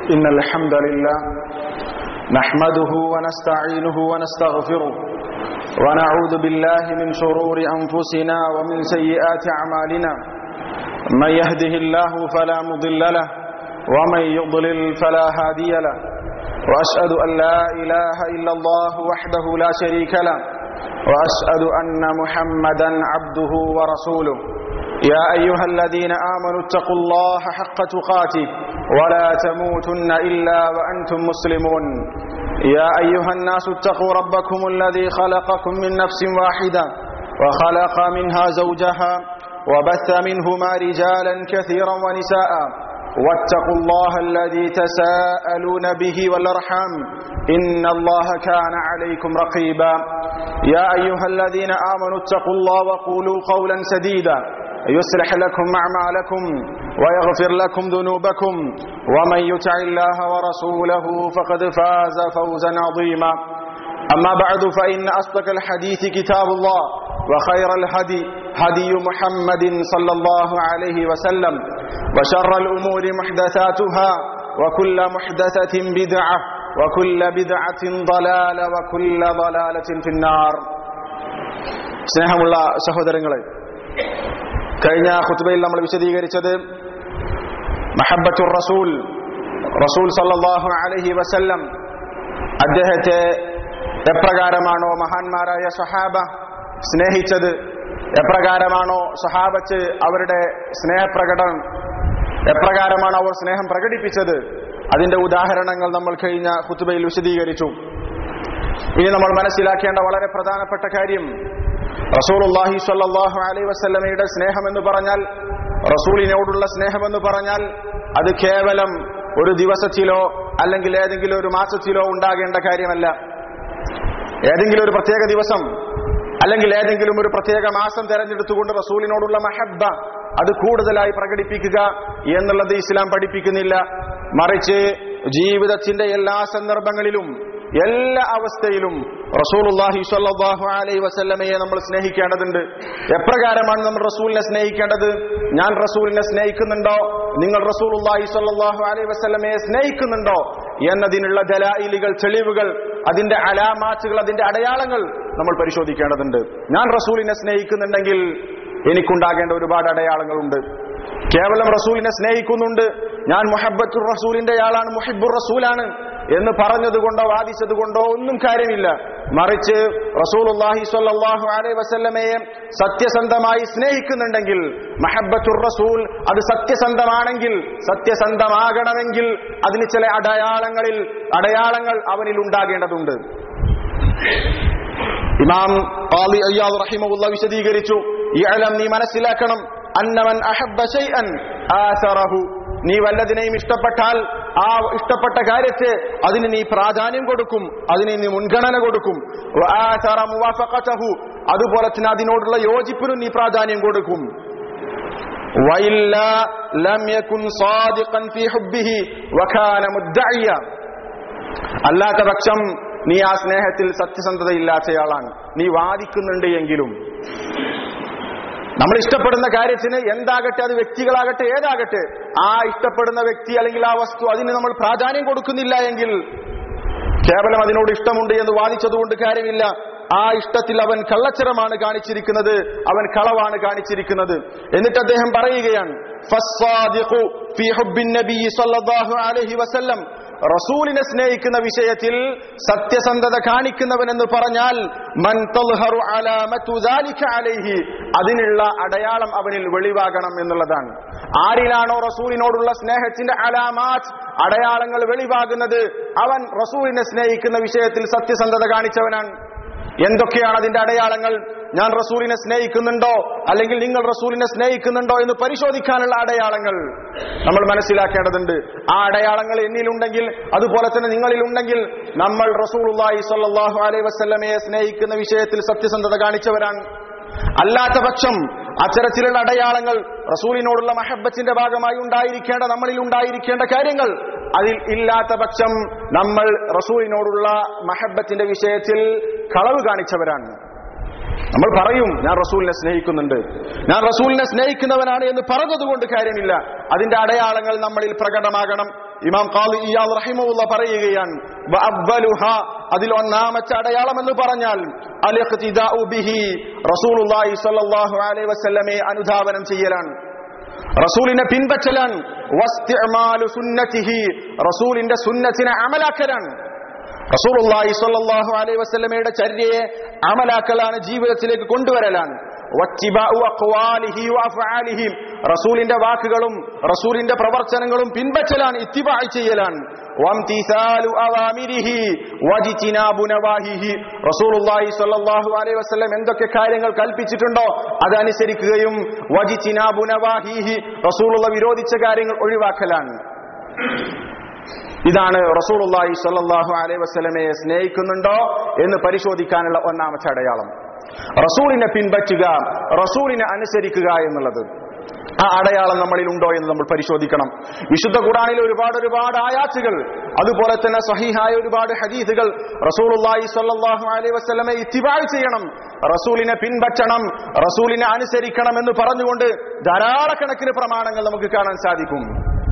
إن الحمد لله نحمده ونستعينه ونستغفره ونعوذ بالله من شرور أنفسنا ومن سيئات أعمالنا من يهده الله فلا مضل له ومن يضلل فلا هادي له وأشهد أن لا إله إلا الله وحده لا شريك له وأشهد أن محمدا عبده ورسوله يا أيها الذين آمنوا اتقوا الله حق تقاته ولا تموتن إلا وأنتم مسلمون يا أيها الناس اتقوا ربكم الذي خلقكم من نفس واحدة وخلق منها زوجها وبث منهما رجالا كثيرا ونساء واتقوا الله الذي تساءلون به والأرحام إن الله كان عليكم رقيبا يا أيها الذين آمنوا اتقوا الله وقولوا قولا سديدا يصلح لكم أعمالكم ويغفر لكم ذنوبكم ومن يطع الله ورسوله فقد فاز فوزا عظيما أما بعد فإن أصدق الحديث كتاب الله وخير الهدي هدي محمد صلى الله عليه وسلم وشر الأمور محدثاتها وكل محدثة بدعة وكل بدعة ضلالة وكل ضلالة في النار സ്നേഹമുള്ള സഹോദരങ്ങളെ കഴിഞ്ഞ ഖുത്ബയിൽ നമ്മൾ വിശദീകരിച്ചത് മഹബത്തുർ റസൂൽ റസൂൽ സല്ലാഹു അലഹി വസല്ലം അദ്ദേഹത്തെ എപ്രകാരമാണോ മഹാന്മാരായ സഹാബ സ്നേഹിച്ചത് എപ്രകാരമാണോ സഹാബത്ത് അവരുടെ സ്നേഹപ്രകടനം എപ്രകാരമാണ് അവർ സ്നേഹം പ്രകടിപ്പിച്ചത് അതിന്റെ ഉദാഹരണങ്ങൾ നമ്മൾ കഴിഞ്ഞ ഖുത്ബയിൽ വിശദീകരിച്ചു ഇനി നമ്മൾ മനസ്സിലാക്കേണ്ട വളരെ പ്രധാനപ്പെട്ട കാര്യം റസൂലുല്ലാഹി സ്വല്ലല്ലാഹു അലൈഹി വസല്ലമയുടെ സ്നേഹം എന്ന് പറഞ്ഞാൽ റസൂലിനോടുള്ള സ്നേഹം എന്ന് പറഞ്ഞാൽ അത് കേവലം ഒരു ദിവസത്തിലോ അല്ലെങ്കിൽ ഏതെങ്കിലും ഒരു മാസത്തിലോ ഉണ്ടാകേണ്ട കാര്യമല്ല ഏതെങ്കിലും ഒരു പ്രത്യേക ദിവസം അല്ലെങ്കിൽ ഏതെങ്കിലും ഒരു പ്രത്യേക മാസം തെരഞ്ഞെടുത്തുകൊണ്ട് റസൂലിനോടുള്ള മഹബ്ബ അത് കൂടുതലായി പ്രകടിപ്പിക്കുക എന്നുള്ളത് ഇസ്ലാം പഠിപ്പിക്കുന്നില്ല മറിച്ച് ജീവിതത്തിന്റെ എല്ലാ സന്ദർഭങ്ങളിലും എല്ലാ അവസ്ഥയിലും റസൂലുല്ലാഹി സ്വല്ലല്ലാഹു അലൈഹി വസല്ലമയെ നമ്മൾ സ്നേഹിക്കേണ്ടതുണ്ട് എപ്രകാരമാണ് നമ്മൾ റസൂലിനെ സ്നേഹിക്കേണ്ടത് ഞാൻ റസൂലിനെ സ്നേഹിക്കുന്നുണ്ടോ നിങ്ങൾ റസൂലുല്ലാഹി സ്വല്ലല്ലാഹു അലൈഹി വസല്ലമയെ സ്നേഹിക്കുന്നുണ്ടോ എന്നതിനുള്ള ദലായിലുകൾ തെളിവുകൾ അതിന്റെ അലാമാച്ചുകൾ അതിന്റെ അടയാളങ്ങൾ നമ്മൾ പരിശോധിക്കേണ്ടതുണ്ട് ഞാൻ റസൂലിനെ സ്നേഹിക്കുന്നുണ്ടെങ്കിൽ എനിക്കുണ്ടാകേണ്ട ഒരുപാട് അടയാളങ്ങളുണ്ട് കേവലം റസൂലിനെ സ്നേഹിക്കുന്നുണ്ട് ഞാൻ മുഹബത്തുർ റസൂലിന്റെ ആളാണ് മുഹിബുർ റസൂലാണ് എന്ന് പറഞ്ഞതുകൊണ്ടോ വാദിച്ചതുകൊണ്ടോ ഒന്നും കാര്യമില്ല മറിച്ച് റസൂലുല്ലാഹി സ്വല്ലല്ലാഹു അലൈഹി വസല്ലമയെ സത്യസന്ധമായി സ്നേഹിക്കുന്നുണ്ടെങ്കിൽ മഹബത്തുർ റസൂൽ അത് സത്യസന്ധമാണെങ്കിൽ സത്യസന്ധമാകണമെങ്കിൽ അതിന് ചില അടയാളങ്ങളിൽ അടയാളങ്ങൾ അവനിൽ ഉണ്ടാകേണ്ടതുണ്ട് ഇമാം ഖാദി അയ്യാദ് റഹിമഹുല്ല വിശദീകരിച്ചു ഇഅലം നീ മനസ്സിലാക്കണം അന്നമൻ അഹബ്ബ ശൈഅൻ ആസറഹു നീ വല്ലതിനെയും ഇഷ്ടപ്പെട്ടാൽ ആ ഇഷ്ടപ്പെട്ട കാര്യത്തെ അതിന് നീ പ്രാധാന്യം കൊടുക്കും അതിന് നീ മുൻഗണന കൊടുക്കും അതുപോലെ തന്നെ അതിനോടുള്ള യോജിപ്പിനും നീ പ്രാധാന്യം കൊടുക്കും അല്ലാത്ത പക്ഷം നീ ആ സ്നേഹത്തിൽ സത്യസന്ധതയില്ലാത്തയാളാണ് നീ വാദിക്കുന്നുണ്ട് എങ്കിലും നമ്മൾ ഇഷ്ടപ്പെടുന്ന കാര്യത്തിന് എന്താകട്ടെ അത് വ്യക്തികളാകട്ടെ ഏതാകട്ടെ ആ ഇഷ്ടപ്പെടുന്ന വ്യക്തി അല്ലെങ്കിൽ ആ വസ്തു അതിന് നമ്മൾ പ്രാധാന്യം കൊടുക്കുന്നില്ല എങ്കിൽ കേവലം അതിനോട് ഇഷ്ടമുണ്ട് എന്ന് വാദിച്ചതുകൊണ്ട് കാര്യമില്ല ആ ഇഷ്ടത്തിൽ അവൻ കള്ളച്ചരമാണ് കാണിച്ചിരിക്കുന്നത് അവൻ കളവാണ് കാണിച്ചിരിക്കുന്നത് എന്നിട്ട് അദ്ദേഹം പറയുകയാണ് റസൂലിനെ സ്നേഹിക്കുന്ന വിഷയത്തിൽ സത്യസന്ധത കാണിക്കുന്നവൻ എന്ന് പറഞ്ഞാൽ മൻ അലൈഹി അതിനുള്ള അടയാളം അവനിൽ വെളിവാകണം എന്നുള്ളതാണ് ആരിലാണോ റസൂലിനോടുള്ള സ്നേഹത്തിന്റെ അലാമാറ്റ് അടയാളങ്ങൾ വെളിവാകുന്നത് അവൻ റസൂലിനെ സ്നേഹിക്കുന്ന വിഷയത്തിൽ സത്യസന്ധത കാണിച്ചവനാണ് എന്തൊക്കെയാണ് അതിന്റെ അടയാളങ്ങൾ ഞാൻ റസൂലിനെ സ്നേഹിക്കുന്നുണ്ടോ അല്ലെങ്കിൽ നിങ്ങൾ റസൂലിനെ സ്നേഹിക്കുന്നുണ്ടോ എന്ന് പരിശോധിക്കാനുള്ള അടയാളങ്ങൾ നമ്മൾ മനസ്സിലാക്കേണ്ടതുണ്ട് ആ അടയാളങ്ങൾ എന്നിലുണ്ടെങ്കിൽ അതുപോലെ തന്നെ നിങ്ങളിലുണ്ടെങ്കിൽ നമ്മൾ റസൂലുള്ളാഹി സ്വല്ലല്ലാഹു അലൈഹി വസല്ലമയെ സ്നേഹിക്കുന്ന വിഷയത്തിൽ സത്യസന്ധത കാണിച്ചവരാണ് അല്ലാത്ത പക്ഷം അത്തരത്തിലുള്ള അടയാളങ്ങൾ റസൂലിനോടുള്ള മഹബത്തിന്റെ ഭാഗമായി ഉണ്ടായിരിക്കേണ്ട നമ്മളിൽ ഉണ്ടായിരിക്കേണ്ട കാര്യങ്ങൾ അതിൽ ഇല്ലാത്ത പക്ഷം നമ്മൾ റസൂലിനോടുള്ള മഹബത്തിന്റെ വിഷയത്തിൽ കളവ് കാണിച്ചവരാണ് നമ്മൾ പറയും ഞാൻ റസൂലിനെ സ്നേഹിക്കുന്നുണ്ട് ഞാൻ റസൂലിനെ സ്നേഹിക്കുന്നവനാണ് എന്ന് പറഞ്ഞതുകൊണ്ട് കാര്യമില്ല അതിന്റെ അടയാളങ്ങൾ നമ്മളിൽ പ്രകടമാകണം ഇമാം ഖാലി ഇയാൾ റഹിമുള്ള പറയുകയാണ് വഅവ്വലുഹ അതിൽ ഒന്നാമത്തെ അടയാളം എന്ന് പറഞ്ഞാൽ അലിഖ്തിദാഉ ബിഹി റസൂലുള്ളാഹി സ്വല്ലല്ലാഹു അലൈഹി വസല്ലമയെ അനുധാവനം ചെയ്യലാണ് റസൂലിനെ പിൻപറ്റലാണ് വസ്തിഅമാലു സുന്നതിഹി റസൂലിന്റെ സുന്നത്തിനെ അമലാക്കലാണ് റസൂലുള്ളാഹി സ്വല്ലല്ലാഹു അലൈഹി വസല്ലമയുടെ ചര്യയെ അമലാക്കലാണ് ജീവിതത്തിലേക്ക് കൊണ്ടുവരലാണ് വത്തിബാഉ അഖ്വാലിഹി വഅഫ്ആലിഹി റസൂലിന്റെ വാക്കുകളും റസൂലിന്റെ പ്രവർത്തനങ്ങളും പിൻപറ്റലാണ് ഇത്തിബാഅ് ചെയ്യലാണ് വംതിസാലു അവാമിരിഹി വജിതിനാബു നവാഹിഹി റസൂലുള്ളാഹി സ്വല്ലല്ലാഹു അലൈഹി വസല്ലം എന്തൊക്കെ കാര്യങ്ങൾ കൽപ്പിച്ചിട്ടുണ്ടോ അതനുസരിക്കുകയും വജിതിനാബു നവാഹിഹി റസൂലുള്ള വിരോധിച്ച കാര്യങ്ങൾ ഒഴിവാക്കലാണ് ഇതാണ് റസൂലുള്ളാഹി സ്വല്ലല്ലാഹു അലൈഹി വസല്ലമയെ സ്നേഹിക്കുന്നുണ്ടോ എന്ന് പരിശോധിക്കാനുള്ള ഒന്നാമത്തെ അടയാളം റസൂലിനെ പിൻപറ്റുക റസൂലിനെ അനുസരിക്കുക എന്നുള്ളത് ആ അടയാളം നമ്മളിൽ ഉണ്ടോ എന്ന് നമ്മൾ പരിശോധിക്കണം വിശുദ്ധ ഖുറാനിൽ ഒരുപാട് ഒരുപാട് ആയാത്തുകൾ അതുപോലെ തന്നെ സഹിഹായ ഒരുപാട് ഹദീസുകൾ റസൂലുള്ളാഹി സ്വല്ലല്ലാഹു അലൈഹി വസല്ലമയെ ഇത്തിബായ് ചെയ്യണം റസൂലിനെ പിൻപറ്റണം റസൂലിനെ അനുസരിക്കണം എന്ന് പറഞ്ഞുകൊണ്ട് ധാരാളക്കണക്കിന് പ്രമാണങ്ങൾ നമുക്ക് കാണാൻ സാധിക്കും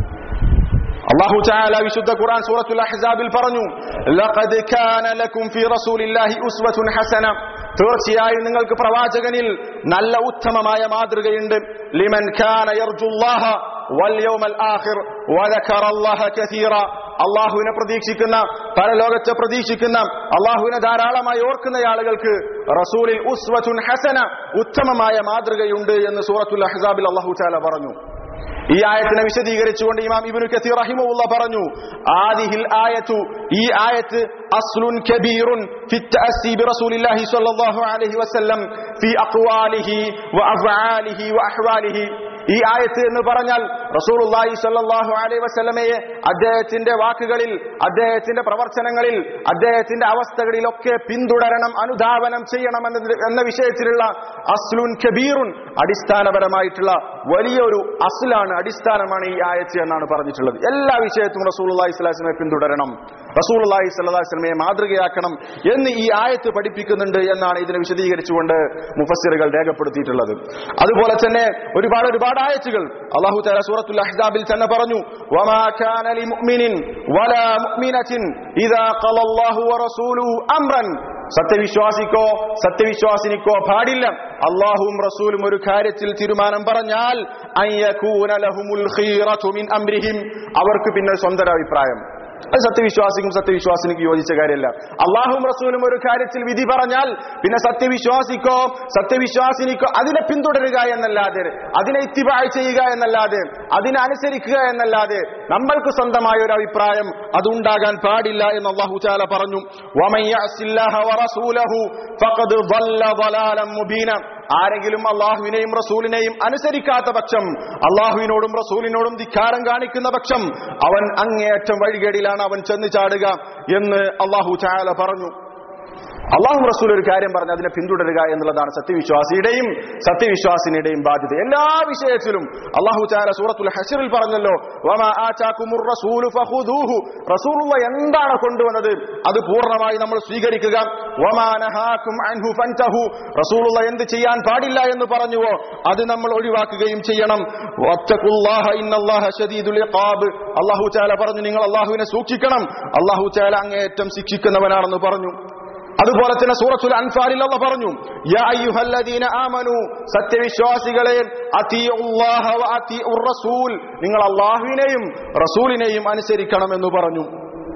അള്ളാഹു ചായാല വിശുദ്ധ ഖുർആൻ സൂറത്തുൽ അഹ്സാബിൽ പറഞ്ഞു ലഖദ് കാന ലക്കും ഫീ റസൂലില്ലാഹി ഉസ്വത്തുൻ ഹസന തീർച്ചയായും നിങ്ങൾക്ക് പ്രവാചകനിൽ നല്ല ഉത്തമമായ മാതൃകയുണ്ട് ലിമൻ കാന യർജുല്ലാഹ വൽ യൗമൽ ആഖിർ വദക്കറ അല്ലാഹ കസീറ അള്ളാഹുവിനെ പ്രതീക്ഷിക്കുന്ന പരലോകത്തെ പ്രതീക്ഷിക്കുന്ന അള്ളാഹുവിനെ ധാരാളമായി ഓർക്കുന്ന ആളുകൾക്ക് റസൂലിൽ ഉസ്വത്തുൻ ഹസന ഉത്തമമായ മാതൃകയുണ്ട് എന്ന് സൂറത്തുൽ അഹ്സാബിൽ അള്ളാഹു ചാല പറഞ്ഞു ഈ ആയത്തിനെ വിശദീകരിച്ചുകൊണ്ട് ഇമാം ഇബ്നു കസീർ റഹിമഹുള്ള പറഞ്ഞു ആദിഹിൽ ആയത്തു ഈ ആയത്ത് അസ്ലുൻ കബീറുൻ ഫി തഅസ്സി ബിറസൂലില്ലാഹി സ്വല്ലല്ലാഹു അലൈഹി വസല്ലം ഫി അഖ്വാലിഹി വഅഫ്ആലിഹി വഅഹ്വാലിഹി ഈ ആയത്ത് എന്ന് പറഞ്ഞാൽ റസൂലുള്ളാഹി സ്വല്ലല്ലാഹു അലൈഹി വസല്ലമയെ അദ്ദേഹത്തിന്റെ വാക്കുകളിൽ അദ്ദേഹത്തിന്റെ പ്രവർത്തനങ്ങളിൽ അദ്ദേഹത്തിന്റെ അവസ്ഥകളിലൊക്കെ പിന്തുടരണം അനുധാവനം ചെയ്യണം എന്ന എന്ന വിഷയത്തിലുള്ള അസ്ലുൻ കബീറുൻ അടിസ്ഥാനപരമായിട്ടുള്ള വലിയൊരു അസ്ലാണ് അടിസ്ഥാനമാണ് ഈ ആയത്ത് എന്നാണ് പറഞ്ഞിട്ടുള്ളത് എല്ലാ വിഷയത്തും റസൂലുള്ളാഹി സ്വല്ലല്ലാഹു അലൈഹി വസല്ലമയെ പിന്തുടരണം റസൂലുള്ളാഹി സ്വല്ലല്ലാഹു അലൈഹി വസല്ലമയെ മാതൃകയാക്കണം എന്ന് ഈ ആയത്ത് പഠിപ്പിക്കുന്നുണ്ട് എന്നാണ് ഇതിനെ വിശദീകരിച്ചുകൊണ്ട് മുഫസ്സിറുകൾ രേഖപ്പെടുത്തിയിട്ടുള്ളത് അതുപോലെ തന്നെ ഒരുപാട് ഒരുപാട് ആയത്തുകൾ അള്ളാഹു തആല സൂറത്തുൽ അഹ്സാബിൽ തന്നെ പറഞ്ഞു വമാ കാന ലിമുഅ്മിനിൻ വലാ മുഅ്മിനത്തിൻ ഇദാ ഖലല്ലാഹു വറസൂലുഹു അംറൻ സത്യവിശ്വാസിക്കോ സത്യവിശ്വാസിനിക്കോ പാടില്ല അള്ളാഹുവും റസൂലും ഒരു കാര്യത്തിൽ തീരുമാനം പറഞ്ഞാൽ അയ്യകൂന ലഹുമുൽ ഖീറതു മിൻ അംരിഹിം അവർക്ക് പിന്നെ സ്വന്തം അഭിപ്രായം അത് സത്യവിശ്വാസിക്കും സത്യവിശ്വാസിനിക്കും യോജിച്ച കാര്യമല്ല അള്ളാഹും റസൂലും ഒരു കാര്യത്തിൽ വിധി പറഞ്ഞാൽ പിന്നെ സത്യവിശ്വാസിക്കോ സത്യവിശ്വാസിനിക്കോ അതിനെ പിന്തുടരുക എന്നല്ലാതെ അതിനെ ഇത്തിബായ് ചെയ്യുക എന്നല്ലാതെ അതിനെ അനുസരിക്കുക എന്നല്ലാതെ നമ്മൾക്ക് സ്വന്തമായ ഒരു അഭിപ്രായം അതുണ്ടാകാൻ പാടില്ല എന്ന് അള്ളാഹു ചാല പറഞ്ഞു വമൻ യഅസില്ലാഹ വറസൂലഹു ഫഖദ് ضل ضلالا مبينا ആരെങ്കിലും അള്ളാഹുവിനെയും റസൂലിനെയും അനുസരിക്കാത്ത പക്ഷം അള്ളാഹുവിനോടും റസൂലിനോടും ധിക്കാരം കാണിക്കുന്ന പക്ഷം അവൻ അങ്ങേയറ്റം വഴികേടിലാണ് അവൻ ചെന്ന് ചാടുക എന്ന് അള്ളാഹു ചായാല പറഞ്ഞു അള്ളാഹു റസൂൽ ഒരു കാര്യം പറഞ്ഞ് അതിനെ പിന്തുടരുക എന്നുള്ളതാണ് സത്യവിശ്വാസിയുടെയും സത്യവിശ്വാസിനിയുടെയും ബാധ്യത എല്ലാ വിഷയത്തിലും അള്ളാഹു ചാല സൂറത്തുൽ ഹഷറിൽ പറഞ്ഞല്ലോ വമാ ആചാക്കുമുർ റസൂലു ഫഖുദൂഹു റസൂലുള്ള എന്താണ് കൊണ്ടുവന്നത് അത് പൂർണ്ണമായി നമ്മൾ സ്വീകരിക്കുക വമാ നഹാക്കും അൻഹു ഫൻതഹു റസൂലുള്ള എന്ത് ചെയ്യാൻ പാടില്ല എന്ന് പറഞ്ഞുവോ അത് നമ്മൾ ഒഴിവാക്കുകയും ചെയ്യണം വത്തഖുല്ലാഹ ഇന്നല്ലാഹ ശദീദുൽ ഇഖാബ് അള്ളാഹു ചാല പറഞ്ഞു നിങ്ങൾ അള്ളാഹുവിനെ സൂക്ഷിക്കണം അള്ളാഹു ചാല അങ്ങേയറ്റം ശിക്ഷിക്കുന്നവനാണെന്ന് പറഞ്ഞു അതുപോലെ തന്നെ സൂറത്തുൽ അൻഫാലിൽ അല്ല പറഞ്ഞു യാ അയ്യുഹല്ലദീന ആമനു സത്യവിശ്വാസികളെ അത്തിയുല്ലാഹ വ അത്തിയുർ റസൂൽ നിങ്ങൾ അള്ളാഹുവിനെയും റസൂലിനെയും അനുസരിക്കണമെന്ന് പറഞ്ഞു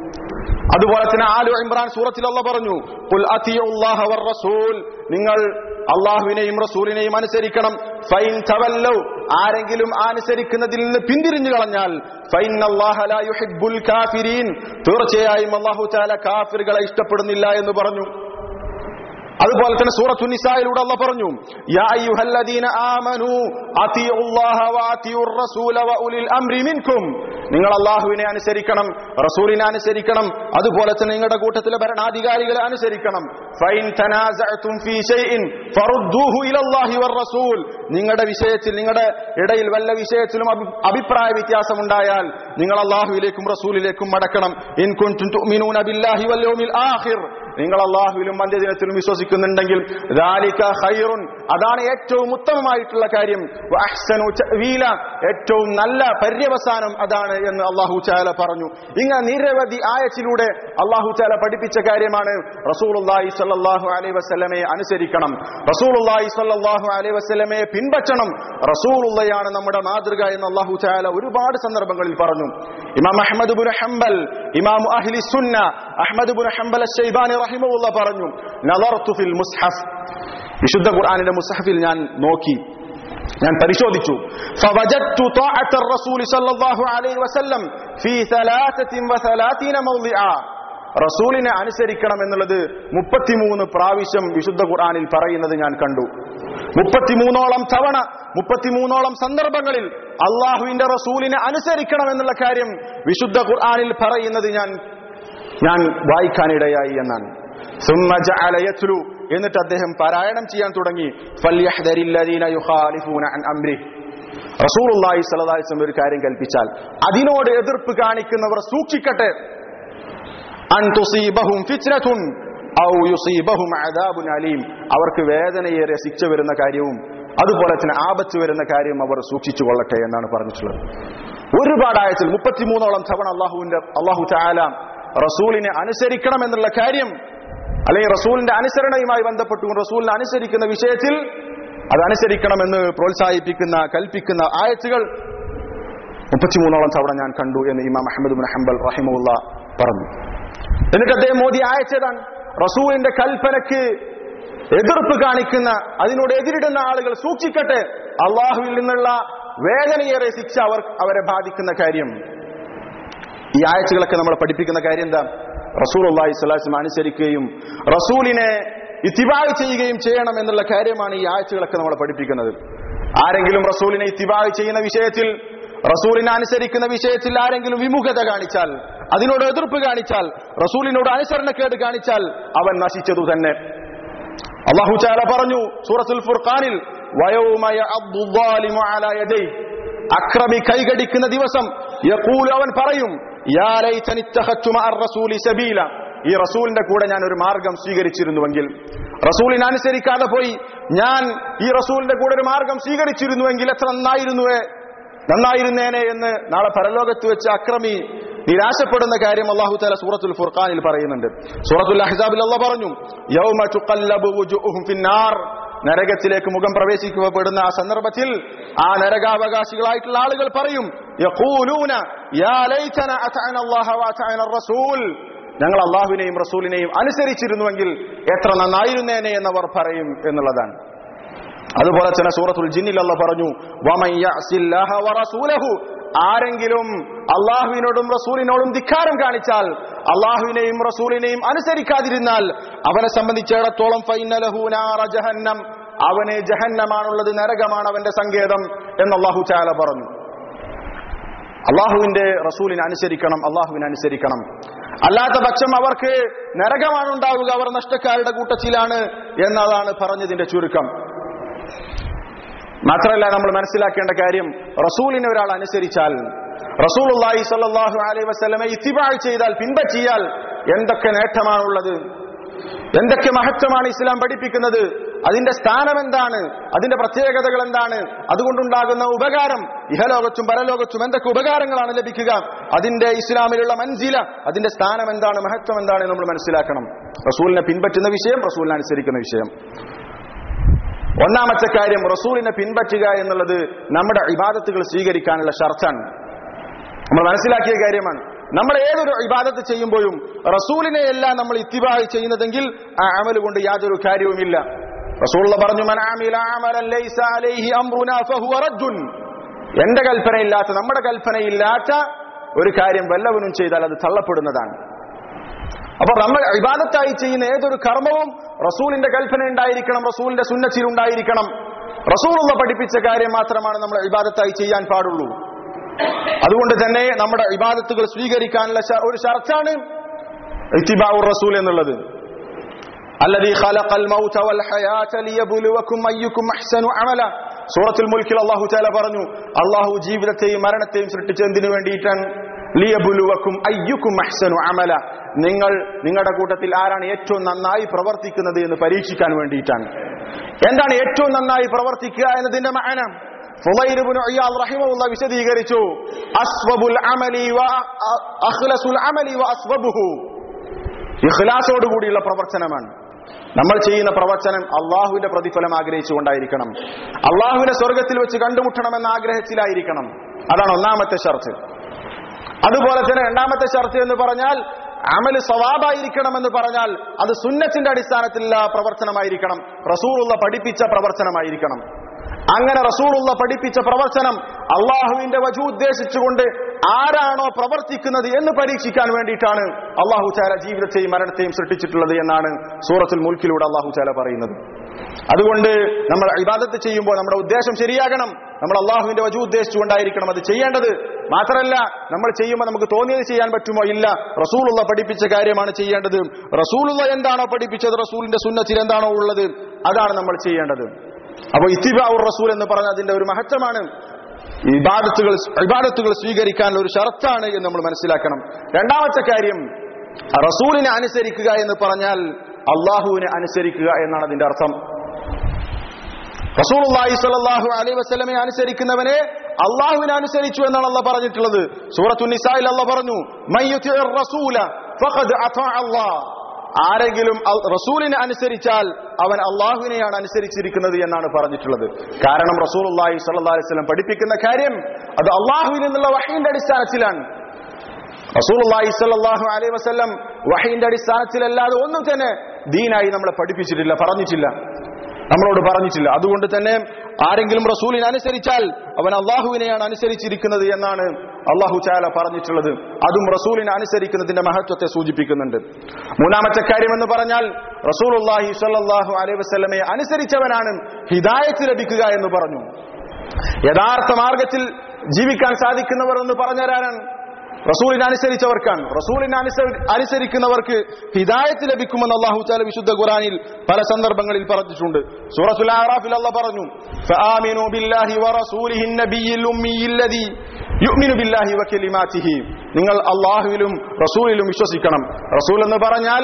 അതുപോലെ തന്നെ ആലു ഇമ്രാൻ സൂറത്തിൽ അല്ല പറഞ്ഞു ഖുൽ അത്തിയുല്ലാഹ വർ റസൂൽ നിങ്ങൾ അള്ളാഹുവിനെയും റസൂലിനെയും അനുസരിക്കണം ഫൈൻ തവല്ലൗ ആരെങ്കിലും ആ അനുസരിക്കുന്നതിൽ നിന്ന് പിന്തിരിഞ്ഞു കളഞ്ഞാൽ ഫൈൻ അല്ലാഹ ലാ യുഹിബ്ബുൽ കാഫിരീൻ തീർച്ചയായും അല്ലാഹു തആല കാഫിറുകളെ ഇഷ്ടപ്പെടുന്നില്ല എന്ന് പറഞ്ഞു അതുപോലെ തന്നെ സൂറത്തു നിസായിലൂടെ അല്ല പറഞ്ഞു യാ അയ്യുഹല്ലദീന ആമനു അത്തിയുല്ലാഹ വ അത്തിയുർ റസൂല വ ഉലിൽ അംരി മിൻകും നിങ്ങൾ അള്ളാഹുവിനെ അനുസരിക്കണം റസൂലിനെ അനുസരിക്കണം അതുപോലെ തന്നെ നിങ്ങളുടെ കൂട്ടത്തിലെ ഭരണാധികാരികളെ അനുസരിക്കണം ഫൈൻ തനാസഅതും ഫീ ഷൈഇൻ ഫറുദ്ദൂഹു ഇലല്ലാഹി വർ റസൂൽ നിങ്ങളുടെ വിഷയത്തിൽ നിങ്ങളുടെ ഇടയിൽ വല്ല വിഷയത്തിലും അഭി- അഭിപ്രായ വ്യത്യാസം ഉണ്ടായാൽ നിങ്ങൾ അള്ളാഹുവിലേക്കും റസൂലിലേക്കും മടക്കണം ഇൻ കുൻതും തുഅ്മിനൂന ബില്ലാഹി വൽ യൗമിൽ ആഖിർ നിങ്ങൾ അള്ളാഹുവിലും അന്ത്യദിനത്തിലും വിശ്വസിക്കുന്നുണ്ടെങ്കിൽ ذَلِكَ خَيْرٌ അതാണ് ഏറ്റവും ഉത്തമമായിട്ടുള്ള കാര്യം وَأَحْسَنُ تَأْوِيلًا ഏറ്റവും നല്ല പര്യവസാനം അതാണ് എന്ന് അള്ളാഹു ചാല പറഞ്ഞു ഇങ്ങനെ നിരവധി ആയത്തിലൂടെ അള്ളാഹു ചാല പഠിപ്പിച്ച കാര്യമാണ് റസൂലുള്ളാഹി സ്വല്ലല്ലാഹു അലൈഹി വസല്ലമയെ അനുസരിക്കണം റസൂലുള്ളാഹി സ്വല്ലല്ലാഹു അലൈഹി വസല്ലമയെ പിൻപറ്റണം റസൂലുള്ളയാണ് നമ്മുടെ മാതൃക എന്ന് അള്ളാഹു ചാല ഒരുപാട് സന്ദർഭങ്ങളിൽ പറഞ്ഞു ഇമാം അഹ്മദ് ബുൻ ഹംബൽ ഇമാം അഹ്ലി സുന്ന അഹ്മദ് ബുൻ ഹംബൽ അശ്ശൈബാനി റഹിമഹുള്ള പറഞ്ഞു നളർത്തു ഫിൽ മുസ്ഹഫ് വിശുദ്ധ ഖുർആനിന്റെ മുസ്ഹഫിൽ ഞാൻ നോക്കി ഞാൻ പരിശോധിച്ചു فوجدت طاعة الرسول صلى الله عليه وسلم في ثلاثة وثلاثين موضعا റസൂലിനെ അനുസരിക്കണം എന്നുള്ളത് മുപ്പത്തിമൂന്ന് പ്രാവശ്യം വിശുദ്ധ ഖുർആനിൽ പറയുന്നത് ഞാൻ കണ്ടു മുപ്പത്തിമൂന്നോളം തവണ മുപ്പത്തിമൂന്നോളം സന്ദർഭങ്ങളിൽ അള്ളാഹുവിന്റെ റസൂലിനെ അനുസരിക്കണം എന്നുള്ള കാര്യം വിശുദ്ധ ഖുർആനിൽ പറയുന്നത് ഞാൻ ഞാൻ വായിക്കാനിടയായി എന്നാണ് ثم جعل يتلو എന്നിട്ട് അദ്ദേഹം പാരായണം ചെയ്യാൻ തുടങ്ങി فليحذر الذين يخالفون عن امره റസൂലുള്ളാഹി സ്വല്ലല്ലാഹി അലൈഹി വസല്ലം ഒരു കാര്യം കൽപ്പിച്ചാൽ അതിനോട് എതിർപ്പ് കാണിക്കുന്നവർ സൂക്ഷിക്കട്ടെ അൻ തുസീബഹും ഫിത്നതുൻ ഔ യുസീബഹും അദാബുൻ അലീം അവർക്ക് വേദനയേറിയ ശിക്ഷ വരുന്ന കാര്യവും അതുപോലെ തന്നെ ആപത്ത് വരുന്ന കാര്യവും അവർ സൂക്ഷിച്ചു കൊള്ളട്ടെ എന്നാണ് പറഞ്ഞിട്ടുള്ളത് ഒരുപാട് ആയത്തിൽ മുപ്പത്തിമൂന്നോളം തവണ അള്ളാഹുവിന്റെ അള്ളാഹു ചായാല റസൂലിനെ അനുസരിക്കണം എന്നുള്ള കാര്യം അല്ലെങ്കിൽ റസൂലിന്റെ അനുസരണയുമായി ബന്ധപ്പെട്ടുകൊണ്ട് റസൂലിനെ അനുസരിക്കുന്ന വിഷയത്തിൽ അത് അനുസരിക്കണമെന്ന് പ്രോത്സാഹിപ്പിക്കുന്ന കൽപ്പിക്കുന്ന ആയത്തുകൾ മുപ്പത്തിമൂന്നോളം തവണ ഞാൻ കണ്ടു എന്ന് ഇമാം അഹമ്മദ് ബിൻ ഹംബൽ റഹിമുള്ള പറഞ്ഞു എന്നിട്ട് അദ്ദേഹം മോദി അയച്ചതാണ് റസൂലിന്റെ കൽപ്പനയ്ക്ക് എതിർപ്പ് കാണിക്കുന്ന അതിനോട് എതിരിടുന്ന ആളുകൾ സൂക്ഷിക്കട്ടെ അള്ളാഹുവിൽ നിന്നുള്ള വേദനയേറെ ശിക്ഷ അവർ അവരെ ബാധിക്കുന്ന കാര്യം ഈ ആയച്ചുകളൊക്കെ നമ്മളെ പഠിപ്പിക്കുന്ന കാര്യം എന്താ റസൂൽ അള്ളാഹി സ്വലാസ്ലം അനുസരിക്കുകയും റസൂലിനെ ഇത്തിബാഗ് ചെയ്യുകയും ചെയ്യണം എന്നുള്ള കാര്യമാണ് ഈ ആയച്ചുകളൊക്കെ നമ്മളെ പഠിപ്പിക്കുന്നത് ആരെങ്കിലും റസൂലിനെ ഇത്തിബാഗ് ചെയ്യുന്ന വിഷയത്തിൽ റസൂലിനെ അനുസരിക്കുന്ന വിഷയത്തിൽ ആരെങ്കിലും വിമുഖത കാണിച്ചാൽ അതിനോട് എതിർപ്പ് കാണിച്ചാൽ റസൂലിനോട് അനുസരണക്കേട് കാണിച്ചാൽ അവൻ നശിച്ചതു തന്നെ അള്ളാഹു ചാല പറഞ്ഞു സൂറത്തുൽ ഫുർഖാനിൽ വയൗമ യഅദ്ദു ദ്ദാലിമു അലാ യദൈഹി അക്രമി കൈകടിക്കുന്ന ദിവസം യഖൂലു അവൻ പറയും യാ ലൈതനി ഇത്തഖത്തു മഅർ റസൂലി സബീല ഈ റസൂലിന്റെ കൂടെ ഞാൻ ഒരു മാർഗം സ്വീകരിച്ചിരുന്നുവെങ്കിൽ റസൂലിനെ അനുസരിക്കാതെ പോയി ഞാൻ ഈ റസൂലിന്റെ കൂടെ ഒരു മാർഗം സ്വീകരിച്ചിരുന്നുവെങ്കിൽ എത്ര നന്നായിരുന്നുവേ നന്നായിരുന്നേനെ എന്ന് നാളെ പരലോകത്ത് വെച്ച് അക്രമി നിരാശപ്പെടുന്ന കാര്യം അള്ളാഹു താല സൂറത്തുൽ ഫുർഖാനിൽ പറയുന്നുണ്ട് സൂറത്തുൽ അഹ്സാബിൽ അള്ളാഹ് പറഞ്ഞു യൗമ തുഖല്ലബു വുജൂഹും ഫിന്നാർ നരകത്തിലേക്ക് മുഖം പ്രവേശിക്കപ്പെടുന്ന ആ സന്ദർഭത്തിൽ ആ നരകാവകാശികളായിട്ടുള്ള ആളുകൾ പറയും യഖൂലൂന യാ ലൈതന അതഅന അല്ലാഹ വഅതഅന റസൂൽ ഞങ്ങൾ അള്ളാഹുവിനെയും റസൂലിനെയും അനുസരിച്ചിരുന്നുവെങ്കിൽ എത്ര നന്നായിരുന്നേനെ എന്നവർ പറയും എന്നുള്ളതാണ് അതുപോലെ തന്നെ സൂറത്തുൽ ജിന്നിൽ അല്ല പറഞ്ഞു വമൻ യഅസില്ലാഹ വറസൂലഹു ആരെങ്കിലും അള്ളാഹുവിനോടും റസൂലിനോടും ധിക്കാരം കാണിച്ചാൽ അള്ളാഹുവിനെയും റസൂലിനെയും അനുസരിക്കാതിരുന്നാൽ അവനെ സംബന്ധിച്ചിടത്തോളം ഫൈനലഹു നാറ ജഹന്നം അവന് ജഹന്നമാണുള്ളത് നരകമാണ് അവന്റെ സങ്കേതം എന്ന് അള്ളാഹു ചാല പറഞ്ഞു അള്ളാഹുവിന്റെ റസൂലിനെ അനുസരിക്കണം അള്ളാഹുവിനെ അനുസരിക്കണം അല്ലാത്ത പക്ഷം അവർക്ക് നരകമാണ് ഉണ്ടാവുക അവർ നഷ്ടക്കാരുടെ കൂട്ടത്തിലാണ് എന്നതാണ് പറഞ്ഞതിന്റെ ചുരുക്കം മാത്രമല്ല നമ്മൾ മനസ്സിലാക്കേണ്ട കാര്യം റസൂലിനെ ഒരാൾ അനുസരിച്ചാൽ റസൂലുള്ളാഹി സ്വല്ലല്ലാഹു അലൈഹി വസല്ലമെ ഇത്തിബാഴ് ചെയ്താൽ പിൻപറ്റിയാൽ എന്തൊക്കെ നേട്ടമാണുള്ളത് എന്തൊക്കെ മഹത്വമാണ് ഇസ്ലാം പഠിപ്പിക്കുന്നത് അതിന്റെ സ്ഥാനം എന്താണ് അതിന്റെ പ്രത്യേകതകൾ എന്താണ് അതുകൊണ്ടുണ്ടാകുന്ന ഉപകാരം ഇഹലോകത്തും പരലോകത്തും എന്തൊക്കെ ഉപകാരങ്ങളാണ് ലഭിക്കുക അതിന്റെ ഇസ്ലാമിലുള്ള മൻസില അതിന്റെ സ്ഥാനം എന്താണ് മഹത്വം എന്താണ് എന്ന് നമ്മൾ മനസ്സിലാക്കണം റസൂലിനെ പിൻപറ്റുന്ന വിഷയം റസൂലിനെ അനുസരിക്കുന്ന വിഷയം ഒന്നാമത്തെ കാര്യം റസൂലിനെ പിൻപറ്റുക എന്നുള്ളത് നമ്മുടെ ഇബാദത്തുകൾ സ്വീകരിക്കാനുള്ള ഷർത്താണ് നമ്മൾ മനസ്സിലാക്കിയ കാര്യമാണ് നമ്മൾ ഏതൊരു ഇബാദത്ത് ചെയ്യുമ്പോഴും റസൂലിനെ എല്ലാം നമ്മൾ ഇത്തിബായി ചെയ്യുന്നതെങ്കിൽ ആ അമൽ കൊണ്ട് യാതൊരു കാര്യവുമില്ല റസൂള്ള പറഞ്ഞു "മൻ അമില അമലൻ ലൈസ അലൈഹി അംറുനാ ഫഹുവ റദ്ദുൻ." എന്റെ കൽപ്പനയില്ലാത്ത നമ്മുടെ കൽപ്പനയില്ലാത്ത ഒരു കാര്യം വല്ലവനും ചെയ്താൽ അത് തള്ളപ്പെടുന്നതാണ് അപ്പൊ നമ്മൾ ഇബാദത്തായി ചെയ്യുന്ന ഏതൊരു കർമ്മവും റസൂലിന്റെ കൽപ്പന ഉണ്ടായിരിക്കണം റസൂലിന്റെ സുന്നച്ചിൽ ഉണ്ടായിരിക്കണം റസൂലുള്ള പഠിപ്പിച്ച കാര്യം മാത്രമാണ് നമ്മൾ ഇബാദത്തായി ചെയ്യാൻ പാടുള്ളൂ അതുകൊണ്ട് തന്നെ നമ്മുടെ ഇബാദത്തുകൾ സ്വീകരിക്കാനുള്ള ശ- ഒരു ഷർത്താണ് ഇത്തിബാഉർ റസൂൽ എന്നുള്ളത് الذي خلق الموت والحياة ليبلوكم أيكم أحسن عملا സൂറത്തുൽ മുൽക്കിൽ അള്ളാഹു ചാല പറഞ്ഞു അള്ളാഹു ജീവിതത്തെയും മരണത്തെയും സൃഷ്ടിച്ചതിനു വേണ്ടിയിട്ടാണ് ലിയബുലുവക്കും അയ്യുക്കും അഹ്സനു അമല നിങ്ങൾ നിങ്ങളുടെ കൂട്ടത്തിൽ ആരാണ് ഏറ്റവും നന്നായി പ്രവർത്തിക്കുന്നത് എന്ന് പരീക്ഷിക്കാൻ വേണ്ടിയിട്ടാണ് എന്താണ് ഏറ്റവും നന്നായി പ്രവർത്തിക്കുക എന്നതിന്റെ മാന ഫുളൈൽ ഇബ്നു ഇയാദ് റഹിമഹുള്ള വിശദീകരിച്ചു അസ്വബുൽ അമലി വ അഖ്ലസുൽ അമലി വ അസ്വബുഹു ഇഖ്ലാസോട് കൂടിയുള്ള പ്രവർത്തനമാണ് നമ്മൾ ചെയ്യുന്ന പ്രവർത്തനം അള്ളാഹുവിന്റെ പ്രതിഫലം ആഗ്രഹിച്ചുകൊണ്ടായിരിക്കണം അള്ളാഹുവിനെ സ്വർഗത്തിൽ വെച്ച് കണ്ടുമുട്ടണമെന്ന ആഗ്രഹത്തിലായിരിക്കണം അതാണ് ഒന്നാമത്തെ ഷർത്ത് അതുപോലെ തന്നെ രണ്ടാമത്തെ ഷർത്ത് എന്ന് പറഞ്ഞാൽ അമല് സവാബായിരിക്കണം എന്ന് പറഞ്ഞാൽ അത് സുന്നത്തിന്റെ അടിസ്ഥാനത്തിലുള്ള പ്രവർത്തനമായിരിക്കണം റസൂലുള്ള പഠിപ്പിച്ച പ്രവർത്തനമായിരിക്കണം അങ്ങനെ റസൂലുള്ള പഠിപ്പിച്ച പ്രവർത്തനം അള്ളാഹുവിന്റെ വജു ഉദ്ദേശിച്ചുകൊണ്ട് ആരാണോ പ്രവർത്തിക്കുന്നത് എന്ന് പരീക്ഷിക്കാൻ വേണ്ടിയിട്ടാണ് അള്ളാഹു ചാല ജീവിതത്തെയും മരണത്തെയും സൃഷ്ടിച്ചിട്ടുള്ളത് എന്നാണ് സൂറത്തുൽ മുൽക്കിലൂടെ അള്ളാഹു ചാല പറയുന്നത് അതുകൊണ്ട് നമ്മൾ ഇബാദത്ത് ചെയ്യുമ്പോൾ നമ്മുടെ ഉദ്ദേശം ശരിയാകണം നമ്മൾ അള്ളാഹുവിന്റെ വജു ഉദ്ദേശിച്ചുകൊണ്ടായിരിക്കണം അത് ചെയ്യേണ്ടത് മാത്രമല്ല നമ്മൾ ചെയ്യുമ്പോൾ നമുക്ക് തോന്നിയത് ചെയ്യാൻ പറ്റുമോ ഇല്ല റസൂലുള്ള പഠിപ്പിച്ച കാര്യമാണ് ചെയ്യേണ്ടത് റസൂലുള്ള എന്താണോ പഠിപ്പിച്ചത് റസൂലിന്റെ സുന്നത്തിൽ എന്താണോ ഉള്ളത് അതാണ് നമ്മൾ ചെയ്യേണ്ടത് അപ്പോൾ ഇത്തിബാവുർ റസൂൽ എന്ന് പറഞ്ഞ അതിന്റെ ഒരു മഹത്വമാണ് ഇബാദത്തുകൾ ഇബാദത്തുകൾ സ്വീകരിക്കാനുള്ള ഒരു ഷർത്താണ് എന്ന് നമ്മൾ മനസ്സിലാക്കണം രണ്ടാമത്തെ കാര്യം റസൂലിനെ അനുസരിക്കുക എന്ന് പറഞ്ഞാൽ അള്ളാഹുവിനെ അനുസരിക്കുക എന്നാണ് അതിന്റെ അർത്ഥം റസൂലുള്ളാഹി സ്വല്ലല്ലാഹു അലൈഹി വസല്ലമയെ അനുസരിക്കുന്നവനെ അള്ളാഹുവിനെ അനുസരിച്ചു എന്നാണ് അള്ളാഹ് പറഞ്ഞിട്ടുള്ളത് സൂറത്തു നിസായിൽ അള്ളാഹ് പറഞ്ഞു മയ്യുതിർ റസൂല ഫഖദ് അതാ അല്ലാഹ് ആരെങ്കിലും അൽ- റസൂലിനെ അനുസരിച്ചാൽ അവൻ അള്ളാഹുവിനെയാണ് അനുസരിച്ചിരിക്കുന്നത് എന്നാണ് പറഞ്ഞിട്ടുള്ളത് കാരണം റസൂലുള്ളാഹി സ്വല്ലല്ലാഹു അലൈഹി വസല്ലം പഠിപ്പിക്കുന്ന കാര്യം അത് അള്ളാഹുവിൽ നിന്നുള്ള വഹീന്റെ അടിസ്ഥാനത്തിലാണ് റസൂലുള്ളാഹി സ്വല്ലല്ലാഹു അലൈഹി വസല്ലം വഹീന്റെ അടിസ്ഥാനത്തിലല്ലാതെ ഒന്നും തന്നെ ദീനായി നമ്മളെ പഠിപ്പിച്ചിട്ടില്ല പറഞ്ഞിട്ടില്ല നമ്മളോട് പറഞ്ഞിട്ടില്ല അതുകൊണ്ട് തന്നെ ആരെങ്കിലും റസൂലിനെ അനുസരിച്ചാൽ അവൻ അള്ളാഹുവിനെയാണ് അനുസരിച്ചിരിക്കുന്നത് എന്നാണ് അള്ളാഹു ചാല പറഞ്ഞിട്ടുള്ളത് അതും റസൂലിനെ അനുസരിക്കുന്നതിന്റെ മഹത്വത്തെ സൂചിപ്പിക്കുന്നുണ്ട് മൂന്നാമത്തെ കാര്യം എന്ന് പറഞ്ഞാൽ റസൂലുള്ളാഹി സ്വല്ലല്ലാഹു അലൈഹി വസല്ലമയെ അനുസരിച്ചവനാണ് ഹിദായത്ത് ലഭിക്കുക എന്ന് പറഞ്ഞു യഥാർത്ഥ മാർഗത്തിൽ ജീവിക്കാൻ സാധിക്കുന്നവർ എന്ന് പറഞ്ഞവരാരാണ് റസൂലിനെ അനുസരിച്ചവർക്കാണ് റസൂലിനെ അനുസരി- അനുസരിക്കുന്നവർക്ക് ഹിദായത്ത് ലഭിക്കുമെന്ന് അള്ളാഹു താല വിശുദ്ധ ഖുറാനിൽ പല സന്ദർഭങ്ങളിൽ പറഞ്ഞിട്ടുണ്ട് സൂറത്തുൽ ആറാഫിൽ അള്ളാഹ് പറഞ്ഞു ഫആമിനു ബില്ലാഹി വറസൂലിഹി നബിയിൽ ഉമ്മിയില്ലദി യുഅ്മിനു ബില്ലാഹി വകലിമാതിഹി നിങ്ങൾ അള്ളാഹുവിലും റസൂലിലും വിശ്വസിക്കണം റസൂൽ എന്ന് പറഞ്ഞാൽ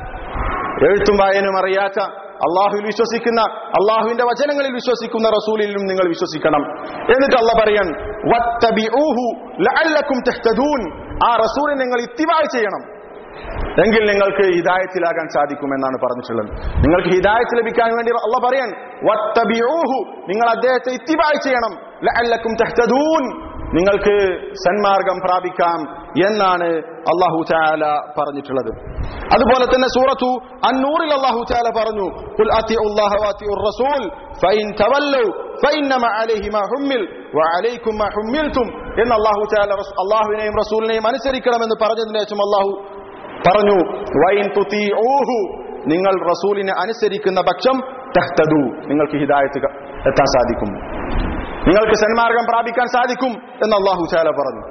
എഴുത്തും വായനും അറിയാത്ത അള്ളാഹുവിൽ വിശ്വസിക്കുന്ന അള്ളാഹുവിന്റെ വചനങ്ങളിൽ വിശ്വസിക്കുന്ന റസൂലിലും നിങ്ങൾ വിശ്വസിക്കണം എന്നിട്ട് അള്ള പറയാൻ വത്തബിഊഹു ലഅല്ലക്കും തഹ്തദൂൻ ആ റസൂലിനെ നിങ്ങൾ ഇത്തിവായ് ചെയ്യണം എങ്കിൽ നിങ്ങൾക്ക് ഹിദായത്തിലാകാൻ സാധിക്കും എന്നാണ് പറഞ്ഞിട്ടുള്ളത് നിങ്ങൾക്ക് ഹിദായത്ത് ലഭിക്കാൻ വേണ്ടി അള്ള പറയാൻ വത്തബിഊഹു നിങ്ങൾ അദ്ദേഹത്തെ ഇത്തിവായ് ചെയ്യണം ലഅല്ലക്കും തഹ്തദൂൻ നിങ്ങൾക്ക് സന്മാർഗം പ്രാപിക്കാം എന്നാണ് അള്ളാഹു ചാല പറഞ്ഞിട്ടുള്ളത് അതുപോലെ തന്നെ സൂറത്തു അന്നൂറിൽ അള്ളാഹു ചാല പറഞ്ഞു "ഖുൽ അത്തിഉ അല്ലാഹ വഅത്തിഉ റസൂൽ ഫഇൻ തവല്ലൗ ഫഇന്നമ അലൈഹി മാ ഹുമ്മിൽ വഅലൈക്കും മാ ഹുമ്മിൽതും എന്ന് അള്ളാഹു ചാല റസ്- അള്ളാഹുവിനെയും റസൂലിനെയും അനുസരിക്കണമെന്ന് പറഞ്ഞതിന് ശേഷം അള്ളാഹു പറഞ്ഞു വൈൻ തുതീഊഹു നിങ്ങൾ റസൂലിനെ അനുസരിക്കുന്ന പക്ഷം തഹ്തദു നിങ്ങൾക്ക് ഹിദായത്ത് ക- എത്താൻ സാധിക്കും നിങ്ങൾക്ക് സന്മാർഗം പ്രാപിക്കാൻ സാധിക്കും എന്ന് അള്ളാഹു ചാല പറഞ്ഞു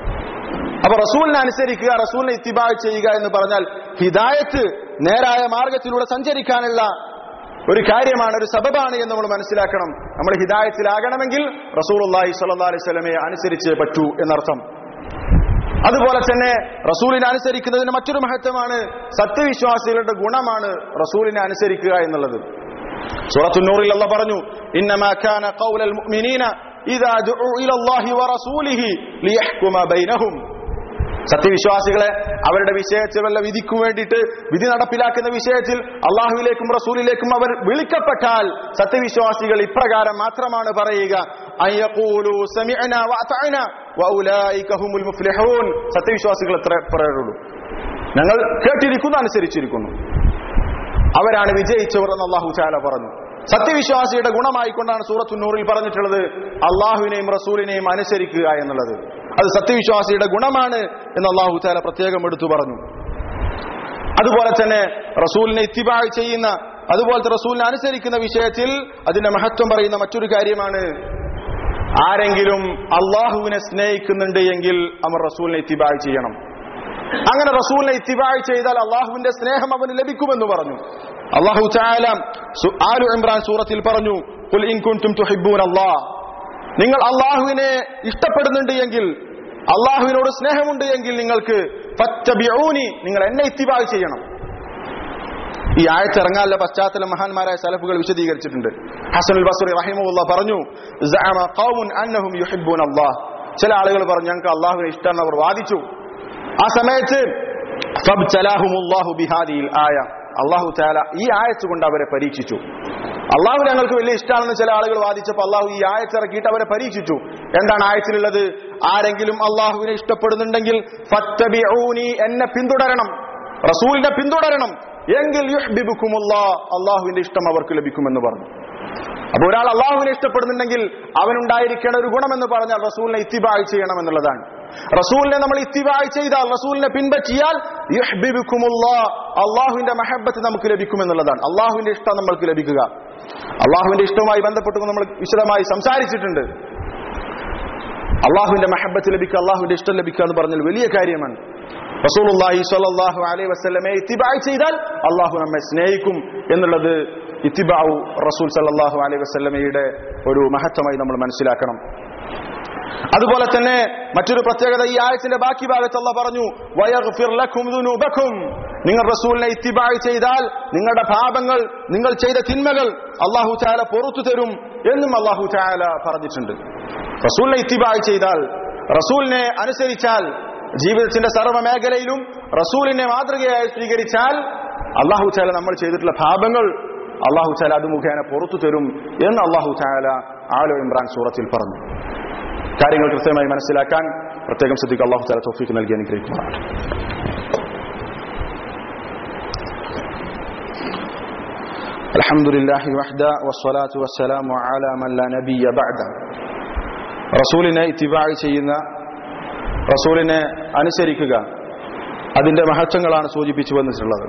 അപ്പൊ റസൂലിനെ അനുസരിക്കുക റസൂലിനെ ഇത്തിബാ ചെയ്യുക എന്ന് പറഞ്ഞാൽ ഹിദായത്ത് നേരായ മാർഗത്തിലൂടെ സഞ്ചരിക്കാനുള്ള ഒരു കാര്യമാണ് ഒരു സബബാണ് എന്ന് നമ്മൾ മനസ്സിലാക്കണം നമ്മൾ ഹിദായത്തിലാകണമെങ്കിൽ റസൂൽ അള്ളാഹി സ്വല്ലാ അലൈഹി സ്വലമയെ അനുസരിച്ചേ പറ്റൂ എന്നർത്ഥം അതുപോലെ തന്നെ റസൂലിനെ അനുസരിക്കുന്നതിന് മറ്റൊരു മഹത്വമാണ് സത്യവിശ്വാസികളുടെ ഗുണമാണ് റസൂലിനെ അനുസരിക്കുക എന്നുള്ളത് സൂറത്തു നൂറിൽ അല്ല പറഞ്ഞു ഇന്നമാ കാന ഖൗലൽ മുഅ്മിനീന ഇദാ ദുഉ ഇലല്ലാഹി വറസൂലിഹി ലിയഹ്കുമ ബൈനഹും സത്യവിശ്വാസികളെ അവരുടെ വിഷയത്തിൽ വല്ല വിധിക്കു വേണ്ടിയിട്ട് വിധി നടപ്പിലാക്കുന്ന വിഷയത്തിൽ അള്ളാഹുവിലേക്കും റസൂലിലേക്കും അവർ വിളിക്കപ്പെട്ടാൽ സത്യവിശ്വാസികൾ ഇപ്രകാരം മാത്രമാണ് പറയുക അയ്യഖൂലു സമിഅനാ വഅതഅന വഉലൈക ഹുമുൽ മുഫ്ലിഹൂൻ സത്യവിശ്വാസികൾ എത്ര പറയുള്ളൂ ഞങ്ങൾ കേട്ടിരിക്കുന്നു അനുസരിച്ചിരിക്കുന്നു അവരാണ് വിജയിച്ചവർ എന്ന് അള്ളാഹു ചാല പറഞ്ഞു സത്യവിശ്വാസിയുടെ ഗുണമായിക്കൊണ്ടാണ് സൂറത്തു നൂറിൽ പറഞ്ഞിട്ടുള്ളത് അള്ളാഹുവിനെയും റസൂലിനെയും അനുസരിക്കുക എന്നുള്ളത് അത് സത്യവിശ്വാസിയുടെ ഗുണമാണ് എന്ന് അള്ളാഹു ചാല പ്രത്യേകം എടുത്തു പറഞ്ഞു അതുപോലെ തന്നെ റസൂലിനെ ഇത്തിബാഴ് ചെയ്യുന്ന അതുപോലത്തെ റസൂലിനെ അനുസരിക്കുന്ന വിഷയത്തിൽ അതിന്റെ മഹത്വം പറയുന്ന മറ്റൊരു കാര്യമാണ് ആരെങ്കിലും അള്ളാഹുവിനെ സ്നേഹിക്കുന്നുണ്ട് എങ്കിൽ അവർ റസൂലിനെ ഇത്തിബാഴ് ചെയ്യണം അങ്ങനെ റസൂലിനെ ഇത്തിബാഴ് ചെയ്താൽ അള്ളാഹുവിന്റെ സ്നേഹം അവന് ലഭിക്കുമെന്ന് പറഞ്ഞു അള്ളാഹു ചായാല ആലു ഇമ്രാൻ സൂറത്തിൽ പറഞ്ഞു "ഖുൽ ഇൻ കുൻതും തുഹിബ്ബൂന അല്ലാഹ് നിങ്ങൾ അള്ളാഹുവിനെ ഇഷ്ടപ്പെടുന്നുണ്ട് എങ്കിൽ അള്ളാഹുവിനോട് സ്നേഹമുണ്ട് എങ്കിൽ നിങ്ങൾക്ക് ഫത്തബിഊനി നിങ്ങൾ എന്നെ ഇത്തിബാഗ് ചെയ്യണം ഈ ആയത്തിറങ്ങാനുള്ള പശ്ചാത്തലം മഹാന്മാരായ സലഫുകൾ വിശദീകരിച്ചിട്ടുണ്ട് ഹസനുൽ ബസ്രി റഹിമുല്ല പറഞ്ഞു "സഅമ ഖൗമുൻ അന്നഹും യുഹിബ്ബൂന അല്ലാഹ് ചില ആളുകൾ പറഞ്ഞു ഞങ്ങൾക്ക് അള്ളാഹുവിനെ ഇഷ്ടമാണ് അവർ വാദിച്ചു ആ സമയത്ത് ഫബ്തലാഹുമുല്ലാഹു ബിഹാദിഹിൽ ആയ അള്ളാഹു താല ഈ ആയത്ത് കൊണ്ട് അവരെ പരീക്ഷിച്ചു അള്ളാഹു ഞങ്ങൾക്ക് വലിയ ഇഷ്ടമാണെന്ന് ചില ആളുകൾ വാദിച്ചപ്പോൾ അള്ളാഹു ഈ ആയത്ത് ഇറക്കിയിട്ട് അവരെ പരീക്ഷിച്ചു എന്താണ് ആയത്തിലുള്ളത് ആരെങ്കിലും അള്ളാഹുവിനെ ഇഷ്ടപ്പെടുന്നുണ്ടെങ്കിൽ ഫത്തബിഊനി എന്നെ പിന്തുടരണം റസൂലിനെ പിന്തുടരണം എങ്കിൽ യുഹ്ബിബുക്കുമുല്ലാ അള്ളാഹുവിന്റെ ഇഷ്ടം അവർക്ക് ലഭിക്കുമെന്ന് പറഞ്ഞു അപ്പൊ ഒരാൾ അള്ളാഹുവിനെ ഇഷ്ടപ്പെടുന്നുണ്ടെങ്കിൽ അവനുണ്ടായിരിക്കേണ്ട ഒരു ഗുണമെന്ന് പറഞ്ഞാൽ റസൂലിനെ ഇത്തിബായ് ചെയ്യണം എന്നുള്ളതാണ് റസൂലിനെ നമ്മൾ ഇത്തിബായ് ചെയ്താൽ റസൂലിനെ പിൻപറ്റിയാൽ യുഹ്ബിബുക്കുമുല്ലാ അള്ളാഹുവിന്റെ മഹബത്ത് നമുക്ക് ലഭിക്കുമെന്നുള്ളതാണ് അള്ളാഹുവിന്റെ ഇഷ്ടം നമ്മൾക്ക് ലഭിക്കുക അള്ളാഹുവിന്റെ ഇഷ്ടവുമായി ബന്ധപ്പെട്ട് നമ്മൾ വിശദമായി സംസാരിച്ചിട്ടുണ്ട് അള്ളാഹുവിന്റെ മഹബത്ത് ലഭിക്കുക അള്ളാഹുവിന്റെ ഇഷ്ടം ലഭിക്കുക എന്ന് പറഞ്ഞാൽ വലിയ കാര്യമാണ് റസൂലുള്ളാഹി സ്വല്ലല്ലാഹു അലൈഹി വസല്ലമയെ ഇത്തിബായ് ചെയ്താൽ അള്ളാഹു നമ്മെ സ്നേഹിക്കും എന്നുള്ളത് ഇത്തിബാവു റസൂൽ സല്ലല്ലാഹു അലൈഹി വസല്ലമയുടെ ഒരു മഹത്വമായി നമ്മൾ മനസ്സിലാക്കണം അതുപോലെ തന്നെ മറ്റൊരു പ്രത്യേകത ഈ ആയത്തിന്റെ ബാക്കി ഭാഗത്ത് അല്ല പറഞ്ഞു വയഗ്ഫിർ ലക്കും ദുനൂബക്കും നിങ്ങൾ റസൂലിനെ ഇത്തിബായ് ചെയ്താൽ നിങ്ങളുടെ പാപങ്ങൾ നിങ്ങൾ ചെയ്ത തിന്മകൾ അള്ളാഹു ചാല പൊറത്തു തരും എന്നും അള്ളാഹു ചാല പറഞ്ഞിട്ടുണ്ട് റസൂലിനെ ഇത്തിബായ് ചെയ്താൽ റസൂലിനെ അനുസരിച്ചാൽ ജീവിതത്തിന്റെ സർവ്വ മേഖലയിലും റസൂലിനെ മാതൃകയായി സ്വീകരിച്ചാൽ അള്ളാഹു ചാല നമ്മൾ ചെയ്തിട്ടുള്ള പാപങ്ങൾ അള്ളാഹു ചാല അത് മുഖേന പുറത്തു തരും എന്ന് അള്ളാഹു ചാല ആലോ ഇമ്രാൻ സൂറത്തിൽ പറഞ്ഞു കാര്യങ്ങൾ കൃത്യമായി മനസ്സിലാക്കാൻ പ്രത്യേകം ശ്രദ്ധിക്കുക അള്ളാഹു ചാല തോഫിക്ക് നൽകി അനുഗ്രഹിക്കുന്നതാണ് الحمد لله وحده والصلاة والسلام على من لا نبي بعده റസൂലിനെ ഇത്തിബായ് ചെയ്യുന്ന റസൂലിനെ അനുസരിക്കുക അതിന്റെ മഹത്വങ്ങളാണ് സൂചിപ്പിച്ചു വന്നിട്ടുള്ളത്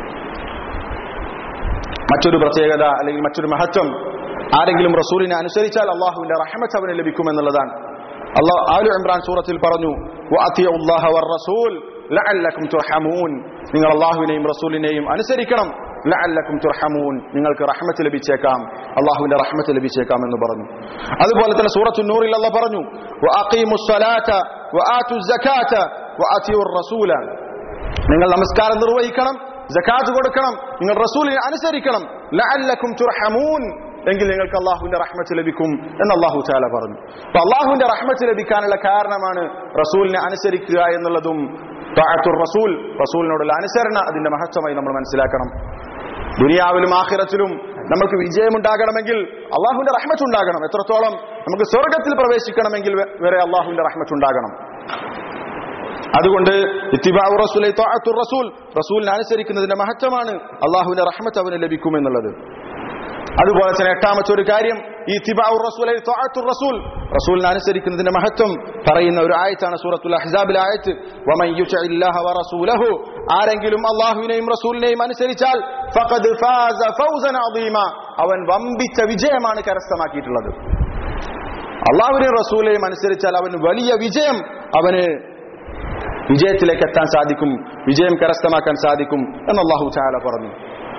മറ്റൊരു പ്രത്യേകത അല്ലെങ്കിൽ മറ്റൊരു മഹത്വം ആരെങ്കിലും റസൂലിനെ അനുസരിച്ചാൽ അള്ളാഹുവിന്റെ റഹമത്ത് അവന് ലഭിക്കുമെന്നുള്ളതാണ് അള്ളാഹ് ആലു ഇമ്രാൻ സൂറത്തിൽ പറഞ്ഞു "വഅതിഉല്ലാഹ വർ-റസൂൽ ലഅല്ലക്കും തുർഹമൂൻ നിങ്ങൾ അള്ളാഹുവിനെയും റസൂലിനെയും അനുസരിക്കണം ലഅല്ലക്കും തുർഹമൂൻ നിങ്ങൾക്ക് റഹ്മത്ത് ലഭിച്ചേക്കാം അള്ളാഹുവിന്റെ റഹ്മത്ത് ലഭിച്ചേക്കാം എന്ന് പറഞ്ഞു അതുപോലെ തന്നെ സൂറത്തു നൂറിൽ അള്ളാഹ് പറഞ്ഞു വഅഖീമുസ് സ്വലാത്ത വആതുസ് സകാത്ത വഅതിഉർ റസൂല നിങ്ങൾ നമസ്കാരം നിർവഹിക്കണം ജക്കാത്ത് കൊടുക്കണം നിങ്ങൾ റസൂലിനെ അനുസരിക്കണം ലഅല്ലക്കും തുർഹമൂൻ എങ്കിൽ നിങ്ങൾക്ക് അള്ളാഹുവിന്റെ റഹ്മത്ത് ലഭിക്കും എന്ന് അള്ളാഹു ചാല പറഞ്ഞു അപ്പൊ അള്ളാഹുവിന്റെ റഹ്മത്ത് ലഭിക്കാനുള്ള കാരണമാണ് റസൂലിനെ അനുസരിക്കുക എന്നുള്ളതും താഴത്തുർ റസൂൽ റസൂലിനോടുള്ള അനുസരണ അതിന്റെ മഹത്വമായി നമ്മൾ മനസ്സിലാക്കണം ദുനിയാവിലും ആഖിറത്തിലും നമുക്ക് വിജയമുണ്ടാകണമെങ്കിൽ അള്ളാഹുവിന്റെ റഹ്മത്ത് ഉണ്ടാകണം എത്രത്തോളം നമുക്ക് സ്വർഗത്തിൽ പ്രവേശിക്കണമെങ്കിൽ വ- വരെ അള്ളാഹുവിന്റെ റഹ്മത്ത് ഉണ്ടാകണം അതുകൊണ്ട് ഇത്തിബാഉ റസൂലൈ ത്വാഅത്തുർ റസൂൽ റസൂലിനെ അനുസരിക്കുന്നതിന്റെ മഹത്വമാണ് അള്ളാഹുവിന്റെ റഹ്മത്ത് അവന് ലഭിക്കുമെന്നുള്ളത് അതുപോലെ തന്നെ എട്ടാമത്തെ ഒരു കാര്യം ഈ തിബാഉ റസൂലൈ ത്വാഅത്തുർ റസൂൽ റസൂലിനെ അനുസരിക്കുന്നതിന്റെ മഹത്വം പറയുന്ന ഒരു ആയത്താണ് സൂറത്തുൽ അഹ്സാബിലെ ആയത്ത് വമൻ യുതിഇല്ലാഹ വറസൂലഹു ആരെങ്കിലും അള്ളാഹുവിനെയും റസൂലിനെയും അനുസരിച്ചാൽ ഫഖദ് ഫാസ ഫൗസൻ അദീമ അവൻ വമ്പിച്ച വിജയമാണ് കരസ്ഥമാക്കിയിട്ടുള്ളത് അള്ളാഹുവിനെയും റസൂലിനെയും അനുസരിച്ചാൽ അവന് വലിയ വിജയം അവന് വിജയത്തിലേക്ക് എത്താൻ സാധിക്കും വിജയം കരസ്ഥമാക്കാൻ സാധിക്കും എന്ന് അള്ളാഹു ചാല പറഞ്ഞു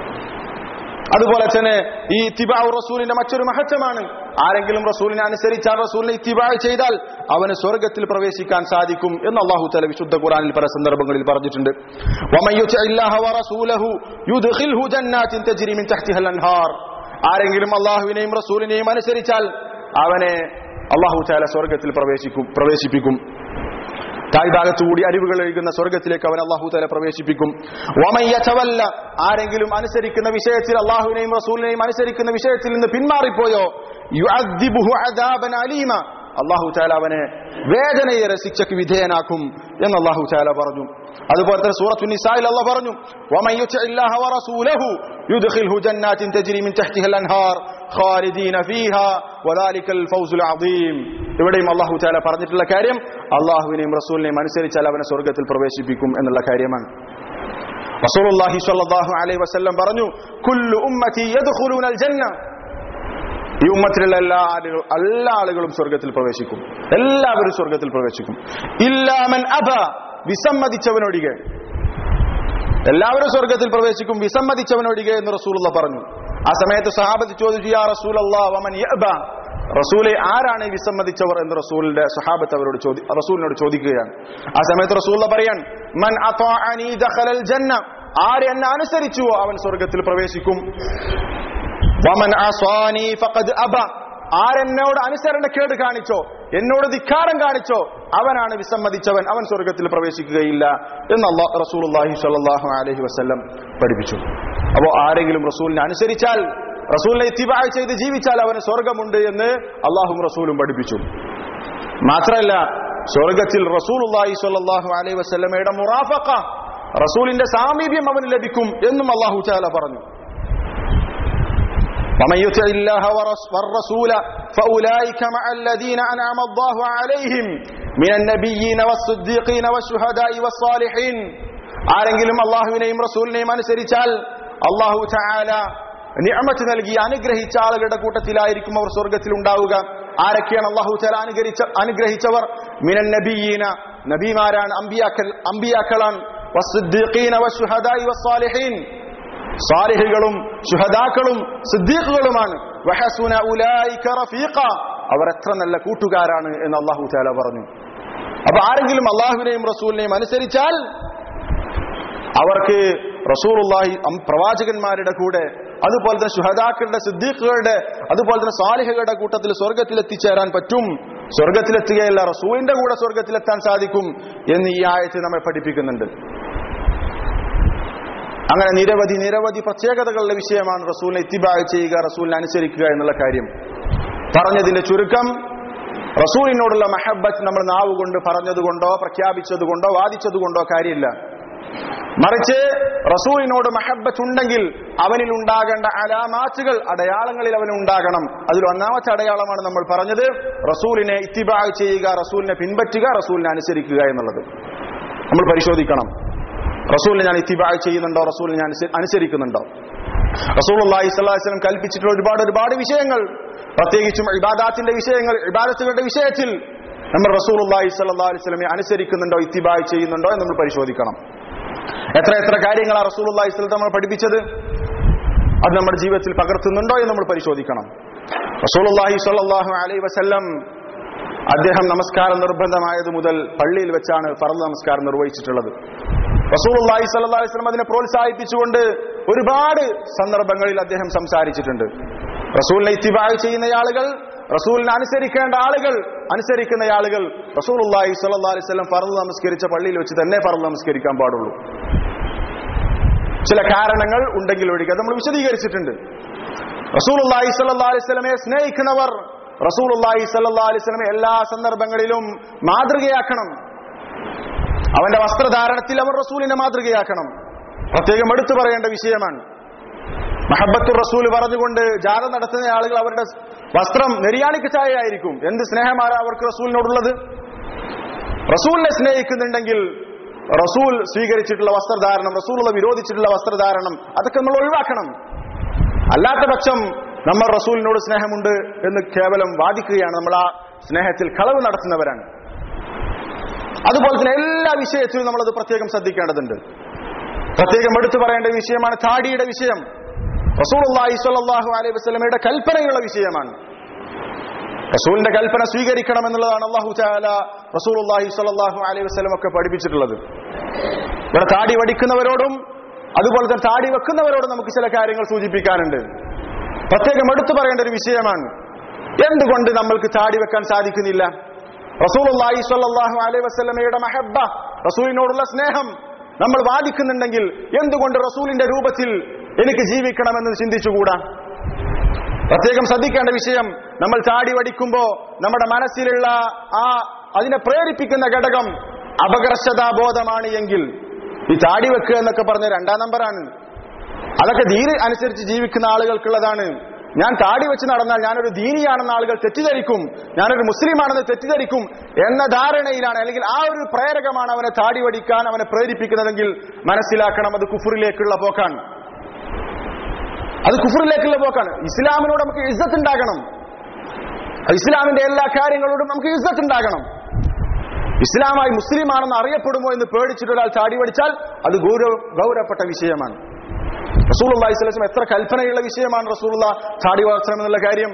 അതുപോലെ തന്നെ ഈ ഇത്തിബാഉ റസൂലിന്റെ മറ്റൊരു മഹത്വമാണ് ആരെങ്കിലും റസൂലിനെ അനുസരിച്ചാൽ റസൂലിനെ ഇത്തിബാഴ് ചെയ്താൽ അവന് സ്വർഗത്തിൽ പ്രവേശിക്കാൻ സാധിക്കും എന്ന് അള്ളാഹു തല വിശുദ്ധ ഖുറാനിൽ പല സന്ദർഭങ്ങളിൽ പറഞ്ഞിട്ടുണ്ട് وَمَن يُطِعِ اللَّهَ وَرَسُولَهُ يُدْخِلْهُ جَنَّاتٍ تَجْرِي مِن تَحْتِهَا الْأَنْهَارُ ആരെങ്കിലും അള്ളാഹുവിനെയും റസൂലിനെയും അനുസരിച്ചാൽ അവനെ അള്ളാഹു ചാല സ്വർഗത്തിൽ പ്രവേശിക്കും പ്രവേശിപ്പിക്കും താഴ്ഭാഗത്തുകൂടി അരിവുകൾ ഒഴുകുന്ന സ്വർഗത്തിലേക്ക് അവൻ അള്ളാഹു തല പ്രവേശിപ്പിക്കും വമയ്യവല്ല ആരെങ്കിലും അനുസരിക്കുന്ന വിഷയത്തിൽ അള്ളാഹുവിനെയും റസൂലിനെയും അനുസരിക്കുന്ന വിഷയത്തിൽ നിന്ന് പിന്മാറിപ്പോയോ യുഅദ്ദിബുഹു അദാബൻ അലീമ അള്ളാഹു ചാല അവനെ വേദനയേറെ ശിക്ഷയ്ക്ക് വിധേയനാക്കും എന്ന് അള്ളാഹു ചാല പറഞ്ഞു അതുപോലെ തന്നെ സൂറത്തു നിസായിൽ അള്ളാഹ് പറഞ്ഞു ومن يطع الله ورسوله يدخله جنات تجري من تحتها الانهار خالدين فيها وذلك الفوز العظيم ഇവിടെയും അള്ളാഹു ചാല പറഞ്ഞിട്ടുള്ള കാര്യം അള്ളാഹുവിനെയും റസൂലിനെയും അനുസരിച്ചാൽ അവനെ സ്വർഗത്തിൽ പ്രവേശിപ്പിക്കും എന്നുള്ള കാര്യമാണ് റസൂലുള്ളാഹി സ്വല്ലല്ലാഹു അലൈഹി വസല്ലം പറഞ്ഞു കുല്ലു ഉമ്മത്തി യദ്ഖുലൂനൽ ജന്ന ഈ ഉമ്മത്തിലുള്ള എല്ലാ ആളുകൾ എല്ലാ ആളുകളും സ്വർഗത്തിൽ പ്രവേശിക്കും എല്ലാവരും സ്വർഗത്തിൽ പ്രവേശിക്കും ഇല്ലാമൻ അബ വിസമ്മതിച്ചവനൊഴികെ എല്ലാവരും സ്വർഗത്തിൽ പ്രവേശിക്കും വിസമ്മതിച്ചവനൊഴികെ എന്ന് റസൂലുള്ള പറഞ്ഞു ആ സമയത്ത് സഹാബത്ത് ചോദിച്ചു യാ റസൂലല്ലാ വമൻ യഅബ റസൂലെ ആരാണ് ഈ വിസമ്മതിച്ചവർ എന്ന് റസൂലിന്റെ സഹാബത്ത് അവരോട് ചോദി റസൂലിനോട് ചോദിക്കുകയാണ് ആ സമയത്ത് റസൂൽ പറയാൻ മൻ അത്വാഅനി ദഖലൽ ജന്ന ആര് എന്നെ അനുസരിച്ചുവോ അവൻ സ്വർഗത്തിൽ പ്രവേശിക്കും വമൻ അസ്വാനി ഫഖദ് അബ ആരെന്നോട് അനുസരണക്കേട് കാണിച്ചോ എന്നോട് ധിക്കാരം കാണിച്ചോ അവനാണ് വിസമ്മതിച്ചവൻ അവൻ സ്വർഗത്തിൽ പ്രവേശിക്കുകയില്ല എന്ന് അള്ളാഹ് റസൂലുള്ളാഹി സ്വല്ലല്ലാഹു അലൈഹി വസല്ലം പഠിപ്പിച്ചു അപ്പോൾ ആരെങ്കിലും റസൂലിനെ അനുസരിച്ചാൽ റസൂലിനെ ഇത്തിബായ ചെയ്ത് ജീവിച്ചാൽ അവന് സ്വർഗമുണ്ട് എന്ന് അള്ളാഹും റസൂലും പഠിപ്പിച്ചു മാത്രമല്ല സ്വർഗത്തിൽ റസൂലുള്ളാഹി സ്വല്ലല്ലാഹു അലൈഹി വസല്ലമയുടെ മുറാഫഖ റസൂലിന്റെ സാമീപ്യം അവന് ലഭിക്കും എന്നും അള്ളാഹു ചാല പറഞ്ഞു ومن يطع الله ورس- والرسول فأولئك مع الذين أنعم الله عليهم من النبيين والصديقين والشهداء والصالحين ആരെങ്കിലും അള്ളാഹുവിനെയും റസൂലിനെയും അനുസരിച്ചാൽ അള്ളാഹു ചായാല നിഅമത്ത് നൽകി അനുഗ്രഹിച്ച ആളുകളുടെ കൂട്ടത്തിലായിരിക്കും അവർ സ്വർഗത്തിൽ ഉണ്ടാവുക ആരൊക്കെയാണ് അള്ളാഹു ചാല അനുഗ്രഹിച്ച അനുഗ്രഹിച്ചവർ മിനൻ നബിയീന നബിമാരാണ് അമ്പിയാക്കൽ അമ്പിയാക്കളാണ് വസ്സുദ്ദീഖീന വശുഹദായി വസ്സാലിഹീൻ സാലിഹികളും ശുഹദാക്കളും സിദ്ദീഖുകളുമാണ് വഹസുന ഉലൈക റഫീഖ അവർ എത്ര നല്ല കൂട്ടുകാരാണ് എന്ന് അള്ളാഹു താല പറഞ്ഞു അപ്പൊ ആരെങ്കിലും അള്ളാഹുവിനെയും റസൂലിനെയും അനുസരിച്ചാൽ അവർക്ക് റസൂലുള്ളാഹി അം- പ്രവാചകന്മാരുടെ കൂടെ അതുപോലെ തന്നെ ശുഹദാക്കളുടെ സിദ്ദീഖുകളുടെ അതുപോലെ തന്നെ സാലിഹുകളുടെ കൂട്ടത്തിൽ സ്വർഗത്തിൽ എത്തിച്ചേരാൻ പറ്റും സ്വർഗത്തിലെത്തുകയല്ല റസൂലിന്റെ കൂടെ സ്വർഗത്തിലെത്താൻ സാധിക്കും എന്ന് ഈ ആയത്ത് നമ്മെ പഠിപ്പിക്കുന്നുണ്ട് അങ്ങനെ നിരവധി നിരവധി പ്രത്യേകതകളുടെ വിഷയമാണ് റസൂലിനെ ഇത്തിബായ ചെയ്യുക റസൂലിനെ അനുസരിക്കുക എന്നുള്ള കാര്യം പറഞ്ഞതിന്റെ ചുരുക്കം റസൂലിനോടുള്ള മഹബത്ത് നമ്മൾ നാവ് കൊണ്ട് പറഞ്ഞതുകൊണ്ടോ പ്രഖ്യാപിച്ചതുകൊണ്ടോ വാദിച്ചതുകൊണ്ടോ കാര്യമില്ല മറിച്ച് റസൂലിനോട് മഹബത്ത് ഉണ്ടെങ്കിൽ അവനിൽ ഉണ്ടാകേണ്ട അലാമാറ്റുകൾ അടയാളങ്ങളിൽ അവന് ഉണ്ടാകണം അതിൽ ഒന്നാമത്തെ അടയാളമാണ് നമ്മൾ പറഞ്ഞത് റസൂലിനെ ഇത്തിബാ ചെയ്യുക റസൂലിനെ പിൻപറ്റുക റസൂലിനെ അനുസരിക്കുക എന്നുള്ളത് നമ്മൾ പരിശോധിക്കണം റസൂലിനെ ഞാൻ ഇത്തിബാ ചെയ്യുന്നുണ്ടോ റസൂലിനെ ഞാൻ അനുസ- അനുസരിക്കുന്നുണ്ടോ റസൂൽ അള്ളാഹി സ്വലാസ്ലം കൽപ്പിച്ചിട്ടുള്ള ഒരുപാട് ഒരുപാട് വിഷയങ്ങൾ പ്രത്യേകിച്ചും ഇബാദാത്തിന്റെ വിഷയങ്ങൾ ഇബാദത്തുകളുടെ വിഷയത്തിൽ നമ്മൾ റസൂൽ അള്ളാഹി സ്വല്ലാ അലിസ്ലമെ അനുസരിക്കുന്നുണ്ടോ ഇത്തിബാ ചെയ്യുന്നുണ്ടോ എന്ന് നമ്മൾ പരിശോധിക്കണം എത്ര എത്ര കാര്യങ്ങളാണ് റസൂൽ അള്ളാഹി സ്വലം നമ്മൾ പഠിപ്പിച്ചത് അത് നമ്മുടെ ജീവിതത്തിൽ പകർത്തുന്നുണ്ടോ എന്ന് നമ്മൾ പരിശോധിക്കണം റസൂൽ അള്ളാഹി സ്വല്ലാഹു അലൈ വസല്ലം അദ്ദേഹം നമസ്കാരം നിർബന്ധമായത് മുതൽ പള്ളിയിൽ വെച്ചാണ് ഫറദ് നമസ്കാരം നിർവഹിച്ചിട്ടുള്ളത് റസൂലുള്ളാഹി സ്വല്ലല്ലാഹു അലൈഹി വസല്ലം അതിനെ പ്രോത്സാഹിപ്പിച്ചുകൊണ്ട് ഒരുപാട് സന്ദർഭങ്ങളിൽ അദ്ദേഹം സംസാരിച്ചിട്ടുണ്ട് റസൂലിനെ ഇത്തിബാ ചെയ്യുന്ന ആളുകൾ റസൂലിനെ അനുസരിക്കേണ്ട ആളുകൾ അനുസരിക്കുന്ന ആളുകൾ റസൂലുള്ളാഹി സ്വല്ലല്ലാഹു അലൈഹി വസല്ലം ഫറദ് നമസ്കരിച്ച പള്ളിയിൽ വെച്ച് തന്നെ ഫറദ് നമസ്കരിക്കാൻ പാടുള്ളൂ ചില കാരണങ്ങൾ ഉണ്ടെങ്കിൽ ഒഴികെ അത് നമ്മൾ വിശദീകരിച്ചിട്ടുണ്ട് റസൂലുള്ളാഹി സ്വല്ലല്ലാഹു അലൈഹി വസല്ലമയെ സ്നേഹിക്കുന്നവർ റസൂലുള്ളാഹി സ്വല്ലല്ലാഹു അലൈഹി വസല്ലമയെ എല്ലാ സന്ദർഭങ്ങളിലും മാതൃകയാക്കണം അവന്റെ വസ്ത്രധാരണത്തിൽ അവർ റസൂലിനെ മാതൃകയാക്കണം പ്രത്യേകം എടുത്തു പറയേണ്ട വിഷയമാണ് മഹബത്തുർ റസൂൽ പറഞ്ഞുകൊണ്ട് ജാഥ നടത്തുന്ന ആളുകൾ അവരുടെ വസ്ത്രം നെരിയാണിക്ക് ചായയായിരിക്കും എന്ത് സ്നേഹമാണ് അവർക്ക് റസൂലിനോടുള്ളത് റസൂലിനെ സ്നേഹിക്കുന്നുണ്ടെങ്കിൽ റസൂൽ സ്വീകരിച്ചിട്ടുള്ള വസ്ത്രധാരണം റസൂലുള്ള വിരോധിച്ചിട്ടുള്ള വസ്ത്രധാരണം അതൊക്കെ നമ്മൾ ഒഴിവാക്കണം അല്ലാത്ത പക്ഷം നമ്മൾ റസൂലിനോട് സ്നേഹമുണ്ട് എന്ന് കേവലം വാദിക്കുകയാണ് നമ്മൾ ആ സ്നേഹത്തിൽ കളവ് നടത്തുന്നവരാണ് അതുപോലെ തന്നെ എല്ലാ വിഷയത്തിലും നമ്മളത് പ്രത്യേകം ശ്രദ്ധിക്കേണ്ടതുണ്ട് പ്രത്യേകം എടുത്തു പറയേണ്ട വിഷയമാണ് താടിയുടെ വിഷയം റസൂലുള്ളാഹി സ്വല്ലല്ലാഹു അലൈഹി വസല്ലമയുടെ കൽപ്പനയുള്ള വിഷയമാണ് റസൂലിന്റെ കൽപ്പന സ്വീകരിക്കണം എന്നുള്ളതാണ് അള്ളാഹു ചാല റസൂലുള്ളാഹി സ്വല്ലല്ലാഹു അലൈഹി വസല്ലം ഒക്കെ പഠിപ്പിച്ചിട്ടുള്ളത് ഇവിടെ താടി വടിക്കുന്നവരോടും അതുപോലെ തന്നെ താടി വെക്കുന്നവരോടും നമുക്ക് ചില കാര്യങ്ങൾ സൂചിപ്പിക്കാനുണ്ട് പ്രത്യേകം എടുത്തു പറയേണ്ട ഒരു വിഷയമാണ് എന്തുകൊണ്ട് നമ്മൾക്ക് താടി വെക്കാൻ സാധിക്കുന്നില്ല റസൂലുള്ളാഹി സ്വല്ലല്ലാഹു അലൈഹി വസല്ലമയുടെ മഹബ്ബ റസൂലിനോടുള്ള സ്നേഹം നമ്മൾ വാദിക്കുന്നുണ്ടെങ്കിൽ എന്തുകൊണ്ട് റസൂലിന്റെ രൂപത്തിൽ എനിക്ക് ജീവിക്കണമെന്ന് ചിന്തിച്ചുകൂടാ പ്രത്യേകം ശ്രദ്ധിക്കേണ്ട വിഷയം നമ്മൾ ചാടി വടിക്കുമ്പോ നമ്മുടെ മനസ്സിലുള്ള ആ അതിനെ പ്രേരിപ്പിക്കുന്ന ഘടകം അപകർഷതാബോധമാണ് എങ്കിൽ ഈ ചാടി വെക്കുക എന്നൊക്കെ പറഞ്ഞ രണ്ടാം നമ്പറാണ് അതൊക്കെ ദീന് അനുസരിച്ച് ജീവിക്കുന്ന ആളുകൾക്കുള്ളതാണ് ഞാൻ താടി വെച്ച് നടന്നാൽ ഞാനൊരു ദീനിയാണെന്ന് ആളുകൾ തെറ്റിദ്ധരിക്കും ഞാനൊരു മുസ്ലിമാണെന്ന് തെറ്റിദ്ധരിക്കും എന്ന ധാരണയിലാണ് അല്ലെങ്കിൽ ആ ഒരു പ്രേരകമാണ് അവനെ താടി വടിക്കാൻ അവനെ പ്രേരിപ്പിക്കുന്നതെങ്കിൽ മനസ്സിലാക്കണം അത് കുഫറിലേക്കുള്ള പോക്കാണ് അത് കുഫറിലേക്കുള്ള പോക്കാണ് ഇസ്ലാമിനോട് നമുക്ക് ഇസ്സത്ത് ഉണ്ടാകണം ഇസ്ലാമിന്റെ എല്ലാ കാര്യങ്ങളോടും നമുക്ക് ഇസ്സത്ത് ഉണ്ടാകണം ഇസ്ലാമായി മുസ്ലിമാണെന്ന് അറിയപ്പെടുമോ എന്ന് പേടിച്ചിട്ട് ഒരാൾ ചാടി പഠിച്ചാൽ അത് ഗൗരവ ഗൗരവപ്പെട്ട വിഷയമാണ് റസൂൽ അള്ളാഹി സ്വലം എത്ര കൽപ്പനയുള്ള വിഷയമാണ് റസൂലുള്ള ചാടി വളർത്തണം എന്നുള്ള കാര്യം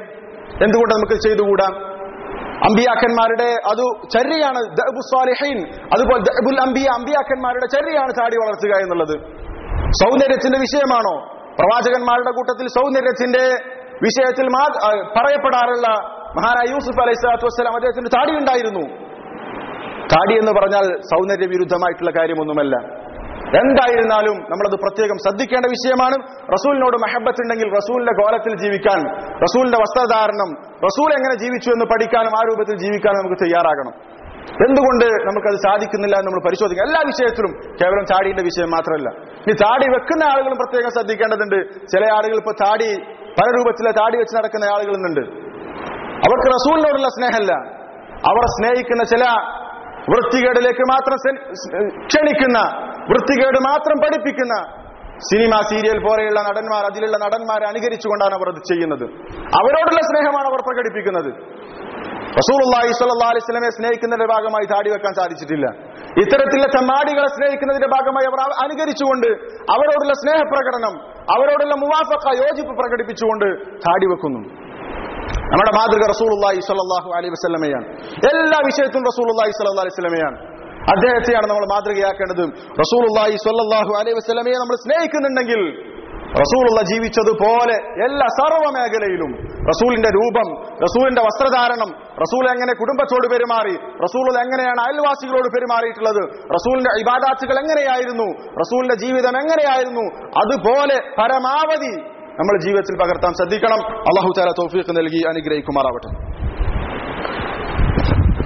എന്തുകൊണ്ട് നമുക്ക് ചെയ്തുകൂടാ അമ്പിയാക്കന്മാരുടെ അത് ചര്യയാണ് ദഅബു സ്വാലിഹീൻ അതുപോലെ ദഅബുൽ അംബിയ അമ്പിയാക്കന്മാരുടെ ചര്യയാണ് താടി വളർത്തുക എന്നുള്ളത് സൗന്ദര്യത്തിന്റെ വിഷയമാണോ പ്രവാചകന്മാരുടെ കൂട്ടത്തിൽ സൗന്ദര്യത്തിന്റെ വിഷയത്തിൽ മാ- ആ, പറയപ്പെടാറുള്ള മഹാനായ യൂസുഫ് അലൈഹി സ്വലാത്തു വസ്സലാം അദ്ദേഹത്തിന് താടി ഉണ്ടായിരുന്നു താടി എന്ന് പറഞ്ഞാൽ സൗന്ദര്യ വിരുദ്ധമായിട്ടുള്ള കാര്യമൊന്നുമല്ല എന്തായിരുന്നാലും നമ്മളത് പ്രത്യേകം ശ്രദ്ധിക്കേണ്ട വിഷയമാണ് റസൂലിനോട് മഹബത്ത് ഉണ്ടെങ്കിൽ റസൂലിന്റെ കോലത്തിൽ ജീവിക്കാൻ റസൂലിന്റെ വസ്ത്രധാരണം റസൂൽ എങ്ങനെ ജീവിച്ചു എന്ന് പഠിക്കാനും ആ രൂപത്തിൽ ജീവിക്കാനും നമുക്ക് തയ്യാറാകണം എന്തുകൊണ്ട് നമുക്കത് സാധിക്കുന്നില്ല എന്ന് നമ്മൾ പരിശോധിക്കാം എല്ലാ വിഷയത്തിലും കേവലം താടിയുടെ വിഷയം മാത്രമല്ല ഇനി താടി വെക്കുന്ന ആളുകളും പ്രത്യേകം ശ്രദ്ധിക്കേണ്ടതുണ്ട് ചില ആളുകൾ ഇപ്പൊ താടി പല രൂപത്തിലെ താടി വെച്ച് നടക്കുന്ന ആളുകളുണ്ട് അവർക്ക് റസൂലിനോടുള്ള സ്നേഹമല്ല അവർ സ്നേഹിക്കുന്ന ചില വൃത്തികേടിലേക്ക് മാത്രം സെ- ക്ഷണിക്കുന്ന വൃത്തികേട് മാത്രം പഠിപ്പിക്കുന്ന സിനിമ സീരിയൽ പോലെയുള്ള നടന്മാർ അതിലുള്ള നടന്മാരെ അനുകരിച്ചുകൊണ്ടാണ് അവർ അത് ചെയ്യുന്നത് അവരോടുള്ള സ്നേഹമാണ് അവർ പ്രകടിപ്പിക്കുന്നത് റസൂലുള്ളാഹി സ്വല്ലല്ലാഹു അലൈഹി വസല്ലമയെ സ്നേഹിക്കുന്നതിന്റെ ഭാഗമായി താടി വെക്കാൻ സാധിച്ചിട്ടില്ല ഇത്തരത്തിലുള്ള ചമ്മാടികളെ സ്നേഹിക്കുന്നതിന്റെ ഭാഗമായി അവർ അവ- അനുകരിച്ചുകൊണ്ട് അവരോടുള്ള സ്നേഹപ്രകടനം അവരോടുള്ള മുവാഫക്ക യോജിപ്പ് പ്രകടിപ്പിച്ചുകൊണ്ട് താടി വെക്കുന്നു നമ്മുടെ മാതൃക റസൂലുള്ളാഹി സ്വല്ലല്ലാഹു അലൈഹി വസല്ലമയാണ് എല്ലാ വിഷയത്തിലും റസൂലുള്ളാഹി സ്വല്ലല്ലാഹു അലൈഹി വസല്ലമയാണ് അദ്ദേഹത്തെയാണ് നമ്മൾ മാതൃകയാക്കേണ്ടത് റസൂലുള്ളാഹി സ്വല്ലല്ലാഹു അലൈഹി വസല്ലമയെ നമ്മൾ സ്നേഹിക്കുന്നുണ്ടെങ്കിൽ റസൂലുള്ള ജീവിച്ചതുപോലെ എല്ലാ സർവ്വ മേഖലയിലും റസൂലിന്റെ രൂപം റസൂലിന്റെ വസ്ത്രധാരണം റസൂൽ എങ്ങനെ കുടുംബത്തോട് പെരുമാറി റസൂൽ എങ്ങനെയാണ് അയൽവാസികളോട് പെരുമാറിയിട്ടുള്ളത് റസൂലിന്റെ ഇബാദാത്തുകൾ എങ്ങനെയായിരുന്നു റസൂലിന്റെ ജീവിതം എങ്ങനെയായിരുന്നു അതുപോലെ പരമാവധി നമ്മൾ ജീവിതത്തിൽ പകർത്താൻ ശ്രദ്ധിക്കണം അള്ളാഹു താല തൗഫീഖ് നൽകി അനുഗ്രഹിക്കുമാറാവട്ടെ